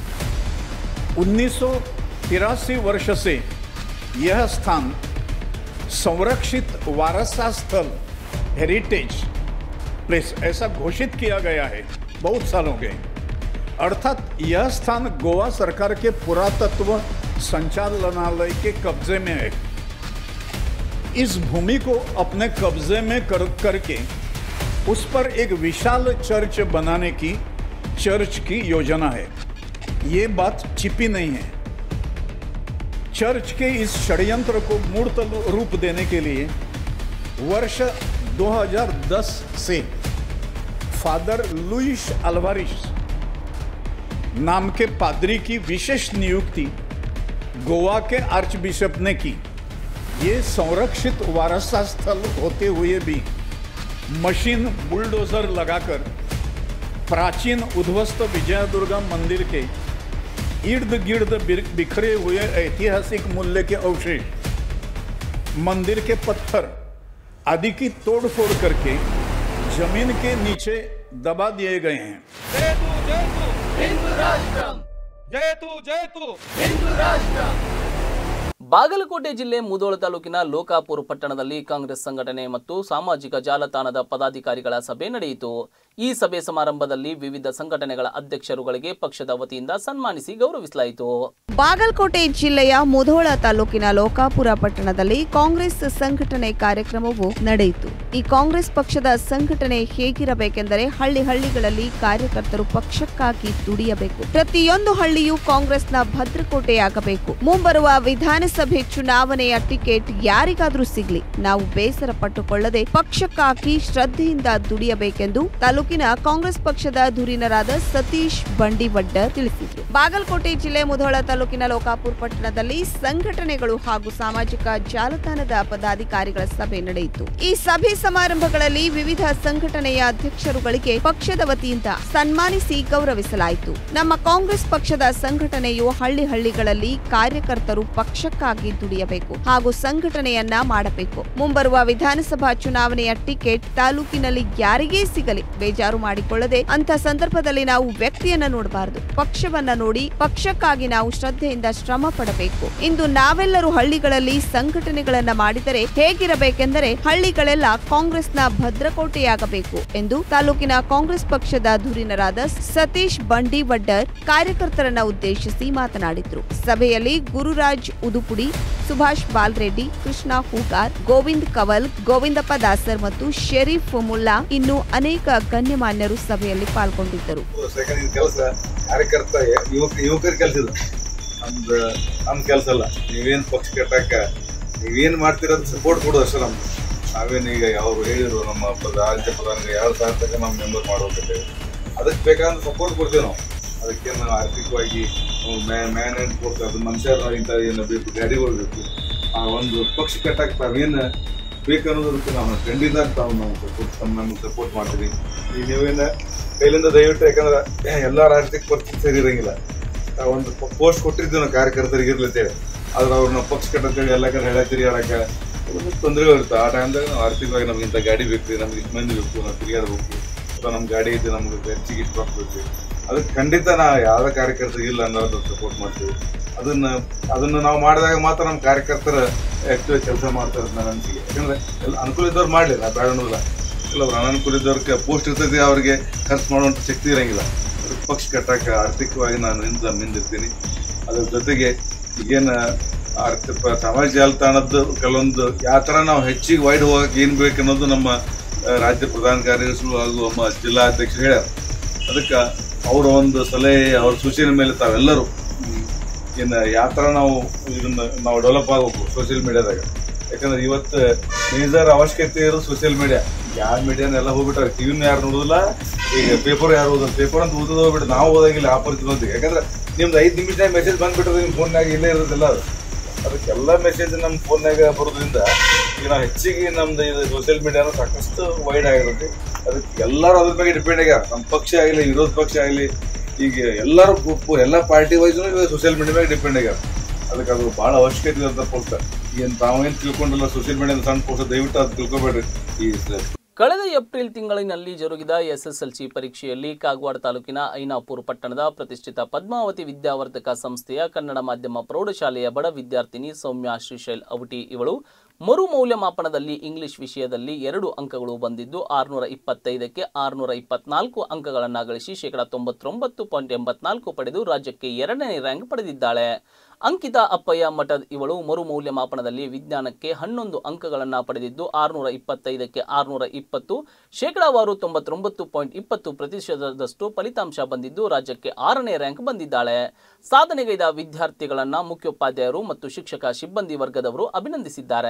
उन्नीस वर्ष से यह स्थान संरक्षित वारसा स्थल हेरिटेज प्लेस ऐसा घोषित किया गया है बहुत सालों के अर्थात यह स्थान गोवा सरकार के पुरातत्व संचालनालय के कब्जे में है इस भूमि को अपने कब्जे में कर करके उस पर एक विशाल चर्च बनाने की चर्च की योजना है ये बात छिपी नहीं है चर्च के इस षड्यंत्र को मूर्त रूप देने के लिए वर्ष 2010 से फादर लुइस अल्वारिस नाम के पादरी की विशेष नियुक्ति गोवा के आर्च बिशप ने की ये संरक्षित वारसा स्थल होते हुए भी मशीन बुलडोजर लगाकर प्राचीन उद्ध्वस्त विजयदुर्गा मंदिर के इर्द गिर्द बिर- बिखरे हुए ऐतिहासिक मूल्य के अवशेष मंदिर के पत्थर आदि की तोड़फोड़ करके जमीन के नीचे दबा दिए गए हैं जय तू जय तू हिंदू राष्ट्र जय तू जय तू हिंदू राष्ट्र ಬಾಗಲಕೋಟೆ ಜಿಲ್ಲೆ ಮುಧೋಳ ತಾಲೂಕಿನ ಲೋಕಾಪುರ ಪಟ್ಟಣದಲ್ಲಿ ಕಾಂಗ್ರೆಸ್ ಸಂಘಟನೆ ಮತ್ತು ಸಾಮಾಜಿಕ ಜಾಲತಾಣದ ಪದಾಧಿಕಾರಿಗಳ ಸಭೆ ನಡೆಯಿತು ಈ ಸಭೆ ಸಮಾರಂಭದಲ್ಲಿ ವಿವಿಧ ಸಂಘಟನೆಗಳ ಅಧ್ಯಕ್ಷರುಗಳಿಗೆ ಪಕ್ಷದ ವತಿಯಿಂದ ಸನ್ಮಾನಿಸಿ ಗೌರವಿಸಲಾಯಿತು ಬಾಗಲಕೋಟೆ ಜಿಲ್ಲೆಯ ಮುಧೋಳ ತಾಲೂಕಿನ ಲೋಕಾಪುರ ಪಟ್ಟಣದಲ್ಲಿ ಕಾಂಗ್ರೆಸ್ ಸಂಘಟನೆ ಕಾರ್ಯಕ್ರಮವು ನಡೆಯಿತು ಈ ಕಾಂಗ್ರೆಸ್ ಪಕ್ಷದ ಸಂಘಟನೆ ಹೇಗಿರಬೇಕೆಂದರೆ ಹಳ್ಳಿ ಹಳ್ಳಿಗಳಲ್ಲಿ ಕಾರ್ಯಕರ್ತರು ಪಕ್ಷಕ್ಕಾಗಿ ದುಡಿಯಬೇಕು ಪ್ರತಿಯೊಂದು ಹಳ್ಳಿಯೂ ಕಾಂಗ್ರೆಸ್ನ ಭದ್ರಕೋಟೆಯಾಗಬೇಕು ಮುಂಬರುವ ವಿಧಾನಸಭೆ ಚುನಾವಣೆಯ ಟಿಕೆಟ್ ಯಾರಿಗಾದ್ರೂ ಸಿಗ್ಲಿ ನಾವು ಬೇಸರ ಪಟ್ಟುಕೊಳ್ಳದೆ ಪಕ್ಷಕ್ಕಾಗಿ ಶ್ರದ್ಧೆಯಿಂದ ದುಡಿಯಬೇಕೆಂದು ತಾಲೂಕಿನ ಕಾಂಗ್ರೆಸ್ ಪಕ್ಷದ ಧುರೀಣರಾದ ಸತೀಶ್ ಬಂಡಿವಡ್ಡರ್ ತಿಳಿಸಿದರು ಬಾಗಲಕೋಟೆ ಜಿಲ್ಲೆ ಮುಧೋಳ ತಾಲೂಕಿನ ಲೋಕಾಪುರ ಪಟ್ಟಣದಲ್ಲಿ ಸಂಘಟನೆಗಳು ಹಾಗೂ ಸಾಮಾಜಿಕ ಜಾಲತಾಣದ ಪದಾಧಿಕಾರಿಗಳ ಸಭೆ ನಡೆಯಿತು ಈ ಸಭೆ ಸಮಾರಂಭಗಳಲ್ಲಿ ವಿವಿಧ ಸಂಘಟನೆಯ ಅಧ್ಯಕ್ಷರುಗಳಿಗೆ ಪಕ್ಷದ ವತಿಯಿಂದ ಸನ್ಮಾನಿಸಿ ಗೌರವಿಸಲಾಯಿತು ನಮ್ಮ ಕಾಂಗ್ರೆಸ್ ಪಕ್ಷದ ಸಂಘಟನೆಯು ಹಳ್ಳಿ ಹಳ್ಳಿಗಳಲ್ಲಿ ಕಾರ್ಯಕರ್ತರು ಪಕ್ಷಕ್ಕಾಗಿ ದುಡಿಯಬೇಕು ಹಾಗೂ ಸಂಘಟನೆಯನ್ನ ಮಾಡಬೇಕು ಮುಂಬರುವ ವಿಧಾನಸಭಾ ಚುನಾವಣೆಯ ಟಿಕೆಟ್ ತಾಲೂಕಿನಲ್ಲಿ ಯಾರಿಗೇ ಸಿಗಲಿ ಬೇಜಾರು ಮಾಡಿಕೊಳ್ಳದೆ ಅಂತ ಸಂದರ್ಭದಲ್ಲಿ ನಾವು ವ್ಯಕ್ತಿಯನ್ನ ನೋಡಬಾರದು ಪಕ್ಷವನ್ನ ನೋಡಿ ಪಕ್ಷಕ್ಕಾಗಿ ನಾವು ಶ್ರದ್ಧೆಯಿಂದ ಶ್ರಮ ಪಡಬೇಕು ಇಂದು ನಾವೆಲ್ಲರೂ ಹಳ್ಳಿಗಳಲ್ಲಿ ಸಂಘಟನೆಗಳನ್ನ ಮಾಡಿದರೆ ಹೇಗಿರಬೇಕೆಂದರೆ ಹಳ್ಳಿಗಳೆಲ್ಲ ಕಾಂಗ್ರೆಸ್ನ ಭದ್ರಕೋಟೆಯಾಗಬೇಕು ಎಂದು ತಾಲೂಕಿನ ಕಾಂಗ್ರೆಸ್ ಪಕ್ಷದ ಧುರೀಣರಾದ ಸತೀಶ್ ಬಂಡಿವಡ್ಡರ್ ಕಾರ್ಯಕರ್ತರನ್ನ ಉದ್ದೇಶಿಸಿ ಮಾತನಾಡಿದ್ರು ಸಭೆಯಲ್ಲಿ ಗುರುರಾಜ್ ಉದುಪುಡಿ ಸುಭಾಷ್ ಬಾಲ್ರೆಡ್ಡಿ ಕೃಷ್ಣ ಹೂಗಾರ್ ಗೋವಿಂದ್ ಕವಲ್ ಗೋವಿಂದಪ್ಪ ದಾಸರ್ ಮತ್ತು ಶರೀಫ್ ಮುಲ್ಲಾ ಇನ್ನು ಅನೇಕ ಗಣ್ಯಮಾನ್ಯರು ಸಭೆಯಲ್ಲಿ ಪಾಲ್ಗೊಂಡಿದ್ದರು ಸೆಕೆಂಡ್ ಕೆಲಸ ಕಾರ್ಯಕರ್ತ ಯುವಕ ಯುವಕರ ಕೆಲಸ ಇದು ನಮ್ದು ನಮ್ ಕೆಲಸ ಅಲ್ಲ ನೀವೇನ್ ಪಕ್ಷ ಕಟ್ಟಾಕ ನೀವೇನ್ ಮಾಡ್ತೀರ ಅಂತ ಸಪೋರ್ಟ್ ಕೊಡೋದು ಅಷ್ಟೇ ನಮ್ದು ನಾವೇನು ಈಗ ಅವ್ರು ಹೇಳಿದ್ರು ನಮ್ಮ ಪ್ರ- ರಾಜ್ಯ ಪ್ರಧಾನಿಗೆ ಎರಡು ಸಾವಿರ ತನಕ ನಾವು ಮೆಂಬರ್ ಮಾಡ್ಬೇಕಂತೇಳಿ ಅದಕ್ಕೆ ಬೇಕಾದ ಸಪೋರ್ಟ್ ಕೊಡ್ತೀವಿ ನಾವು ಅದಕ್ಕೆ ನಾವು ಆರ್ಥಿಕವಾಗಿ ಮ್ಯಾನ್ ಆ್ಯಂಡ್ ಫೋರ್ಸ್ ಅದು ಮನುಷ್ಯರ ಇಂಥ ಏನು ಬೇಕು ಗಾಡಿಗಳು ಬೇಕು ಆ ಒಂದು ಪಕ್ಷ ಕಟ್ಟಕ್ಕೆ ತಾವೇನು ಬೇಕು ಅನ್ನೋದಕ್ಕೆ ನಾವು ಖಂಡಿತ ತಾವು ನಾವು ಸಪೋರ್ಟ್ ತಮ್ಮ ನಮ್ಗೆ ಸಪೋರ್ಟ್ ಮಾಡ್ತೀವಿ ಈಗ ನೀವೇನು ಕೈಲಿಂದ ದಯವಿಟ್ಟು ಯಾಕಂದ್ರೆ ಎಲ್ಲ ಆರ್ಥಿಕ ಪರಿಸ್ಥಿತಿ ಸರಿ ಇರಂಗಿಲ್ಲ ಆ ಒಂದು ಪೋಸ್ಟ್ ಕೊಟ್ಟಿರ್ತೀವಿ ನಾವು ಕಾರ್ಯಕರ್ತರಿಗೆ ಇರ್ಲತ್ತೇಳಿ ಆದ್ರೆ ಅವ್ರನ್ನ ಪಕ್ಷ ಕಟ್ಟತ್ತೇಳಿ ಎಲ್ಲ ಕಡೆ ಹೇಳ ತಿರುಗಾಡಕ್ಕೆ ತೊಂದರೆಗಳು ಇರ್ತವೆ ಆ ಟೈಮ್ದಾಗ ನಾವು ಆರ್ಥಿಕವಾಗಿ ನಮ್ಗೆ ಇಂಥ ಗಾಡಿ ಬೇಕು ನಮ್ಗೆ ಇಷ್ಟು ಮಂದಿ ಬೇಕು ನಾವು ತಿರುಗಾಡಬೇಕು ಅಥವಾ ನಮ್ಮ ಗಾಡಿ ಐತೆ ನಮ್ಗೆ ಖರ್ಚಿಗೆ ಇಷ್ಟು ರೊಕ್ಕ ಬೇಕು ಅದಕ್ಕೆ ಖಂಡಿತ ನಾವು ಯಾವುದೇ ಕಾರ್ಯಕರ್ತರಿಗೆ ಇಲ್ಲ ಅನ್ನೋದು ಸಪೋರ್ಟ್ ಮಾಡ್ತೀವಿ ಅದನ್ನ ಅದನ್ನ ನಾವು ಮಾಡಿದಾಗ ಮಾತ್ರ ನಮ್ಮ ಕಾರ್ಯಕರ್ತರ ಆಕ್ಟಿವ್ ಕೆಲಸ ಮಾಡ್ತಾರೆ ಅಂತ ನನ್ನ ಅನಿಸಿಕೆ ಯಾಕಂದ್ರೆ ಎಲ್ಲ ಅನುಕೂಲ ಇದ್ದವ್ರು ಮಾಡಲಿ ನಾ ಬೇಡ ಅನ್ನೋದಿಲ್ಲ ಕೆಲವ್ರು ಅನಾನುಕೂಲ ಇದ್ದವ್ರಿಗೆ ಪೋಸ್ಟ್ ಇರ್ತೈತಿ ಅವ್ರಿಗೆ ಖರ್ಚು ಮಾಡುವಂಥ ಶಕ್ತಿ ಇರಂಗಿಲ್ಲ ಅದಕ್ಕೆ ಪಕ್ಷ ಕಟ್ಟಕ್ಕೆ ಆರ್ಥಿಕವಾಗಿ ನಾನು ಹಿಂದೆ ಮಿಂದಿರ್ತೀನಿ ಅದ್ರ ಜೊತೆಗೆ ಈಗೇನು ಆರ್ಥಿಕ ಸಮಾಜ ಜಾಲತಾಣದ್ದು ಕೆಲವೊಂದು ಯಾವ ಥರ ನಾವು ಹೆಚ್ಚಿಗೆ ವೈಡ್ ಹೋಗಕ್ಕೆ ಏನು ಬೇಕು ಅನ್ನೋದು ನಮ್ಮ ಆ, ರಾಜ್ಯ ಪ್ರಧಾನ ಕಾರ್ಯದರ್ಶಿಗಳು ಹಾಗೂ ನಮ್ಮ ಜಿಲ್ಲಾಧ್ಯಕ್ಷರು ಹೇಳ್ಯಾರ ಅದಕ್ಕೆ ಅವರ ಒಂದು ಸಲಹೆ ಅವ್ರ ಸೂಚನೆ ಮೇಲೆ ತಾವೆಲ್ಲರೂ ಹ್ಮ್, ಏನು ಯಾವ ಥರ ನಾವು ಇದನ್ನ ನಾವು ಡೆವಲಪ್ ಆಗಬೇಕು ಸೋಷಿಯಲ್ ಮೀಡಿಯಾದಾಗ ಯಾಕಂದ್ರೆ ಇವತ್ತು ಮೇಜರ್ ಅವಶ್ಯಕತೆ ಇರೋದು ಸೋಷಿಯಲ್ ಮೀಡಿಯಾ ಯಾವ ಮೀಡಿಯಾನ ಎಲ್ಲ ಹೋಗ್ಬಿಟ್ಟಾರೆ ಟಿವಿನ ಯಾರು ನೋಡೋದಿಲ್ಲ ಈಗ ಪೇಪರ್ ಯಾರು ಓದೋದು ಪೇಪರ್ ಅಂತ ಓದೋದು ಹೋಗ್ಬಿಟ್ಟು ನಾವು ಓದಂಗಿಲ್ಲ ಆ ಪರಿಸ್ಥಿತಿ ಓದಿ ಯಾಕಂದ್ರೆ ನಿಮ್ದು ಐದು ನಿಮಿಷದಾಗ ಮೆಸೇಜ್ ಬಂದ್ಬಿಟ್ಟದೆ ನಿಮ್ಮ ಫೋನ್ಯಾಗ ಇಲ್ಲೇ ಇರೋದಿಲ್ಲ ಅದು ಅದಕ್ಕೆಲ್ಲ ಮೆಸೇಜ್ ನಮ್ಮ ಫೋನ್ಯಾಗ ಬರೋದ್ರಿಂದ ಈಗ ನಾವು ಹೆಚ್ಚಿಗೆ ನಮ್ದು ಇದು ಸೋಷಿಯಲ್ ಮೀಡಿಯಾನು ಸಾಕಷ್ಟು ವೈಡ್ ಆಗಿರುತ್ತೆ ಅದಕ್ಕೆ ಎಲ್ಲರೂ ಅದ್ರ ಬಗ್ಗೆ ಡಿಪೆಂಡ್ ಆಗ್ಯಾರ ನಮ್ಮ ಪಕ್ಷ ಆಗಲಿ ವಿರೋಧ ಪಕ್ಷ ಆಗಲಿ ಈಗ ಎಲ್ಲರೂ ಪು- ಪು- ಎಲ್ಲ ಪಾರ್ಟಿ ವೈಸ್ನು ಈಗ ಸೋಷಿಯಲ್ ಮೀಡಿಯಾ ಮೇಲೆ ಡಿಪೆಂಡ್ ಆಗ್ಯಾರ ಅದಕ್ಕೆ ಅದು ಭಾಳ ಅವಶ್ಯಕತೆ ಇರೋಂಥ ಪೋಸ್ಟ್ ಏನು ತಾವೇನು ತಿಳ್ಕೊಂಡಿಲ್ಲ ಸೋಷಿಯಲ್ ಮೀಡಿಯಾದ ಸಣ್ಣ ಪೋಸ್ಟ್ ದಯವಿಟ್ಟು ಅದು ತಿಳ್ಕೊಬೇಡ್ರಿ ಈ ಕಳೆದ ಏಪ್ರಿಲ್ ತಿಂಗಳಿನಲ್ಲಿ ಜರುಗಿದ ಎಸ್ಎಸ್ಎಲ್ಸಿ ಪರೀಕ್ಷೆಯಲ್ಲಿ ಕಾಗವಾಡ ತಾಲೂಕಿನ ಐನಾಪುರ ಪಟ್ಟಣದ ಪ್ರತಿಷ್ಠಿತ ಪದ್ಮಾವತಿ ವಿದ್ಯಾವರ್ಧಕ ಸಂಸ್ಥೆಯ ಕನ್ನಡ ಮಾಧ್ಯಮ ಪ್ರೌಢಶಾಲೆಯ ಬಡ ವಿದ್ಯಾರ್ಥಿನಿ ಸೌಮ್ಯ ಶ್ರೀಶೈಲ್ ಅವಟಿ ಇವಳು ಮರು ಮೌಲ್ಯಮಾಪನದಲ್ಲಿ ಇಂಗ್ಲಿಷ್ ವಿಷಯದಲ್ಲಿ ಎರಡು ಅಂಕಗಳು ಬಂದಿದ್ದು ಆರುನೂರ ಇಪ್ಪತ್ತೈದಕ್ಕೆ ಆರುನೂರ ಇಪ್ಪತ್ನಾಲ್ಕು ಅಂಕಗಳನ್ನು ಗಳಿಸಿ ಶೇಕಡ ತೊಂಬತ್ತೊಂಬತ್ತು ಪಾಯಿಂಟ್ ಎಂಬತ್ನಾಲ್ಕು ಪಡೆದು ರಾಜ್ಯಕ್ಕೆ ಎರಡನೇ ರ್ಯಾಂಕ್ ಪಡೆದಿದ್ದಾಳೆ ಅಂಕಿತಾ ಅಪ್ಪಯ್ಯ ಮಠದ್ ಇವಳು ಮರು ಮೌಲ್ಯಮಾಪನದಲ್ಲಿ ವಿಜ್ಞಾನಕ್ಕೆ ಹನ್ನೊಂದು ಅಂಕಗಳನ್ನು ಪಡೆದಿದ್ದು ಆರುನೂರ ಇಪ್ಪತ್ತೈದಕ್ಕೆ ಆರುನೂರ ಇಪ್ಪತ್ತು ಶೇಕಡಾವಾರು ತೊಂಬತ್ತೊಂಬತ್ತು ಪಾಯಿಂಟ್ ಇಪ್ಪತ್ತು ಪ್ರತಿಶತದಷ್ಟು ಫಲಿತಾಂಶ ಬಂದಿದ್ದು ರಾಜ್ಯಕ್ಕೆ ಆರನೇ ರ್ಯಾಂಕ್ ಬಂದಿದ್ದಾಳೆ ಸಾಧನೆಗೈದ ವಿದ್ಯಾರ್ಥಿಗಳನ್ನ ಮುಖ್ಯೋಪಾಧ್ಯಾಯರು ಮತ್ತು ಶಿಕ್ಷಕ ಸಿಬ್ಬಂದಿ ವರ್ಗದವರು ಅಭಿನಂದಿಸಿದ್ದಾರೆ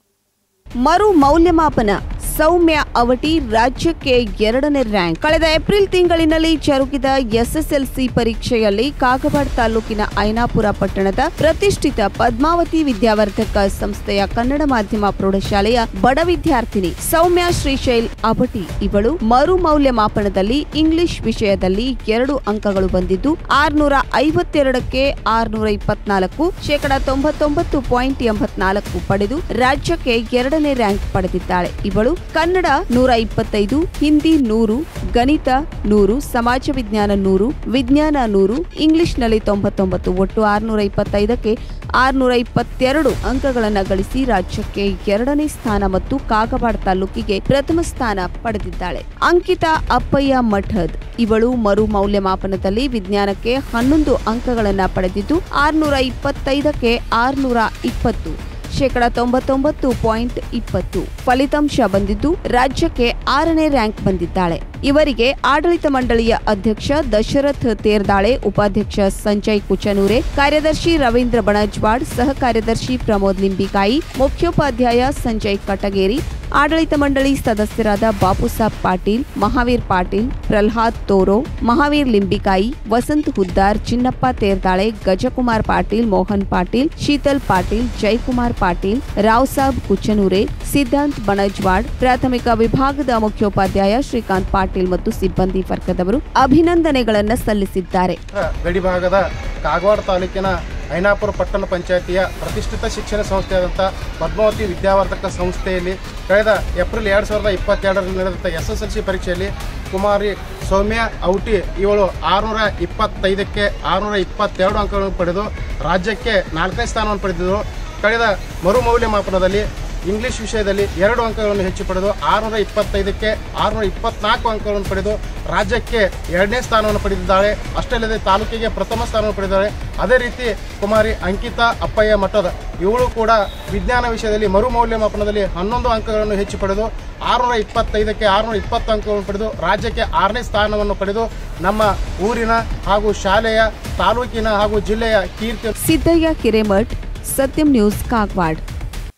ಮರು ಮೌಲ್ಯಮಾಪನ ಸೌಮ್ಯ ಅವಟಿ ರಾಜ್ಯಕ್ಕೆ ಎರಡನೇ ರ್ಯಾಂಕ್ ಕಳೆದ ಏಪ್ರಿಲ್ ತಿಂಗಳಿನಲ್ಲಿ ಜರುಗಿದ ಎಸ್ಎಸ್ಎಲ್ಸಿ ಪರೀಕ್ಷೆಯಲ್ಲಿ ಕಾಗವಾಡ ತಾಲೂಕಿನ ಐನಾಪುರ ಪಟ್ಟಣದ ಪ್ರತಿಷ್ಠಿತ ಪದ್ಮಾವತಿ ವಿದ್ಯಾವರ್ಧಕ ಸಂಸ್ಥೆಯ ಕನ್ನಡ ಮಾಧ್ಯಮ ಪ್ರೌಢಶಾಲೆಯ ಬಡ ವಿದ್ಯಾರ್ಥಿನಿ ಸೌಮ್ಯ ಶ್ರೀಶೈಲ್ ಅವಟಿ ಇವಳು ಮರು ಮೌಲ್ಯಮಾಪನದಲ್ಲಿ ಇಂಗ್ಲಿಷ್ ವಿಷಯದಲ್ಲಿ ಎರಡು ಅಂಕಗಳು ಬಂದಿದ್ದು ಆರ್ನೂರ ಐವತ್ತೆರಡಕ್ಕೆ ಆರ್ನೂರ ಇಪ್ಪತ್ನಾಲ್ಕು ಶೇಕಡ ತೊಂಬತ್ತೊಂಬತ್ತು ಪಾಯಿಂಟ್ ಎಂಬತ್ನಾಲ್ಕು ಪಡೆದು ರಾಜ್ಯಕ್ಕೆ ಎರಡನೇ ರ್ಯಾಂಕ್ ಪಡೆದಿದ್ದಾಳೆ ಇವಳು ಕನ್ನಡ ನೂರ ಇಪ್ಪತ್ತೈದು ಹಿಂದಿ ನೂರು ಗಣಿತ ನೂರು ಸಮಾಜ ವಿಜ್ಞಾನ ನೂರು ವಿಜ್ಞಾನ ನೂರು ಇಂಗ್ಲಿಷ್ನಲ್ಲಿ ತೊಂಬತ್ತೊಂಬತ್ತು ಒಟ್ಟು ಆರ್ನೂರ ಇಪ್ಪತ್ತೈದಕ್ಕೆ ಆರ್ನೂರ ಇಪ್ಪತ್ತೆರಡು ಅಂಕಗಳನ್ನು ಗಳಿಸಿ ರಾಜ್ಯಕ್ಕೆ ಎರಡನೇ ಸ್ಥಾನ ಮತ್ತು ಕಾಗವಾಡ ತಾಲೂಕಿಗೆ ಪ್ರಥಮ ಸ್ಥಾನ ಪಡೆದಿದ್ದಾಳೆ ಅಂಕಿತಾ ಅಪ್ಪಯ್ಯ ಮಠದ್ ಇವಳು ಮರು ಮೌಲ್ಯಮಾಪನದಲ್ಲಿ ವಿಜ್ಞಾನಕ್ಕೆ ಹನ್ನೊಂದು ಅಂಕಗಳನ್ನು ಪಡೆದಿದ್ದು ಆರ್ನೂರ ಇಪ್ಪತ್ತೈದಕ್ಕೆ ಆರ್ನೂರ ಇಪ್ಪತ್ತು ಶೇಕಡ ತೊಂಬತ್ತೊಂಬತ್ತು ಪಾಯಿಂಟ್ ಇಪ್ಪತ್ತು ಫಲಿತಾಂಶ ಬಂದಿದ್ದು ರಾಜ್ಯಕ್ಕೆ ಆರನೇ ರ್ಯಾಂಕ್ ಬಂದಿದ್ದಾಳೆ ಇವರಿಗೆ ಆಡಳಿತ ಮಂಡಳಿಯ ಅಧ್ಯಕ್ಷ ದಶರಥ್ ತೇರ್ದಾಳೆ ಉಪಾಧ್ಯಕ್ಷ ಸಂಜಯ್ ಕುಚನೂರೆ ಕಾರ್ಯದರ್ಶಿ ರವೀಂದ್ರ ಬಣಜ್ವಾಡ್ ಸಹ ಕಾರ್ಯದರ್ಶಿ ಪ್ರಮೋದ್ ಲಿಂಬಿಕಾಯಿ ಮುಖ್ಯೋಪಾಧ್ಯಾಯ ಸಂಜಯ್ ಕಟಗೇರಿ ಆಡಳಿತ ಮಂಡಳಿ ಸದಸ್ಯರಾದ ಬಾಪುಸಾಬ್ ಪಾಟೀಲ್ ಮಹಾವೀರ್ ಪಾಟೀಲ್ ಪ್ರಲ್ಹಾದ್ ತೋರೋ ಮಹಾವೀರ್ ಲಿಂಬಿಕಾಯಿ ವಸಂತ್ ಹುದ್ದಾರ್ ಚಿನ್ನಪ್ಪ ತೇರ್ದಾಳೆ ಗಜಕುಮಾರ್ ಪಾಟೀಲ್ ಮೋಹನ್ ಪಾಟೀಲ್ ಶೀತಲ್ ಪಾಟೀಲ್ ಜಯಕುಮಾರ್ ಪಾಟೀಲ್ ರಾವ್ ಸಾಬ್ ಕುಚನೂರೆ ಸಿದ್ಧಾಂತ್ ಬಣಜ್ವಾಡ್ ಪ್ರಾಥಮಿಕ ವಿಭಾಗದ ಮುಖ್ಯೋಪಾಧ್ಯಾಯ ಶ್ರೀಕಾಂತ್ ಪಾಟೀಲ್ ಮತ್ತು ಸಿಬ್ಬಂದಿ ವರ್ಗದವರು ಅಭಿನಂದನೆಗಳನ್ನು ಸಲ್ಲಿಸಿದ್ದಾರೆ ಗಡಿಭಾಗದ ಕಾಗವಾಡ ತಾಲೂಕಿನ ಐನಾಪುರ ಪಟ್ಟಣ ಪಂಚಾಯತಿಯ ಪ್ರತಿಷ್ಠಿತ ಶಿಕ್ಷಣ ಸಂಸ್ಥೆಯಾದಂಥ ಪದ್ಮಾವತಿ ವಿದ್ಯಾವರ್ಧಕ ಸಂಸ್ಥೆಯಲ್ಲಿ ಕಳೆದ ಏಪ್ರಿಲ್ ಎರಡು ಸಾವಿರದ ಇಪ್ಪತ್ತೆರಡರಲ್ಲಿ ನಡೆದಂಥ ಎಸ್ ಎಸ್ ಎಲ್ ಸಿ ಪರೀಕ್ಷೆಯಲ್ಲಿ ಕುಮಾರಿ ಸೌಮ್ಯ ಔಟಿ ಇವಳು ಆರುನೂರ ಇಪ್ಪತ್ತೈದಕ್ಕೆ ಆರುನೂರ ಇಪ್ಪತ್ತೆರಡು ಅಂಕಗಳನ್ನು ಪಡೆದು ರಾಜ್ಯಕ್ಕೆ ನಾಲ್ಕನೇ ಸ್ಥಾನವನ್ನು ಪಡೆದಿದ್ದರು ಕಳೆದ ಮರು ಮೌಲ್ಯಮಾಪನದಲ್ಲಿ ಇಂಗ್ಲಿಷ್ ವಿಷಯದಲ್ಲಿ ಎರಡು ಅಂಕಗಳನ್ನು ಹೆಚ್ಚು ಪಡೆದು ಆರುನೂರ ಇಪ್ಪತ್ತೈದಕ್ಕೆ ಆರುನೂರ ಇಪ್ಪತ್ನಾಲ್ಕು ಅಂಕಗಳನ್ನು ಪಡೆದು ರಾಜ್ಯಕ್ಕೆ ಎರಡನೇ ಸ್ಥಾನವನ್ನು ಪಡೆದಿದ್ದಾಳೆ ಅಷ್ಟೇ ಅಲ್ಲದೆ ತಾಲೂಕಿಗೆ ಪ್ರಥಮ ಸ್ಥಾನವನ್ನು ಪಡೆದಿದ್ದಾಳೆ ಅದೇ ರೀತಿ ಕುಮಾರಿ ಅಂಕಿತಾ ಅಪ್ಪಯ್ಯ ಮಠದ ಇವಳು ಕೂಡ ವಿಜ್ಞಾನ ವಿಷಯದಲ್ಲಿ ಮರು ಮೌಲ್ಯಮಾಪನದಲ್ಲಿ ಹನ್ನೊಂದು ಅಂಕಗಳನ್ನು ಹೆಚ್ಚು ಪಡೆದು ಆರುನೂರ ಇಪ್ಪತ್ತೈದಕ್ಕೆ ಆರುನೂರ ಇಪ್ಪತ್ತು ಅಂಕಗಳನ್ನು ಪಡೆದು ರಾಜ್ಯಕ್ಕೆ ಆರನೇ ಸ್ಥಾನವನ್ನು ಪಡೆದು ನಮ್ಮ ಊರಿನ ಹಾಗೂ ಶಾಲೆಯ ತಾಲೂಕಿನ ಹಾಗೂ ಜಿಲ್ಲೆಯ ಕೀರ್ತಿ ಸಿದ್ದಯ್ಯ ಹಿರೇಮಠ್ ಸತ್ಯಂ ನ್ಯೂಸ್ ಕಾಗವಾಡ್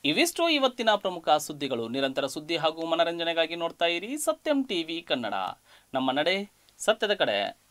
ಇವಿಷ್ಟು ಇವತ್ತಿನ ಪ್ರಮುಖ ಸುದ್ದಿಗಳು ನಿರಂತರ ಸುದ್ದಿ ಹಾಗೂ ಮನರಂಜನೆಗಾಗಿ ನೋಡ್ತಾ ಇರಿ ಸತ್ಯಂ ಟಿವಿ ಕನ್ನಡ ನಮ್ಮ ನಡೆ ಸತ್ಯದ ಕಡೆ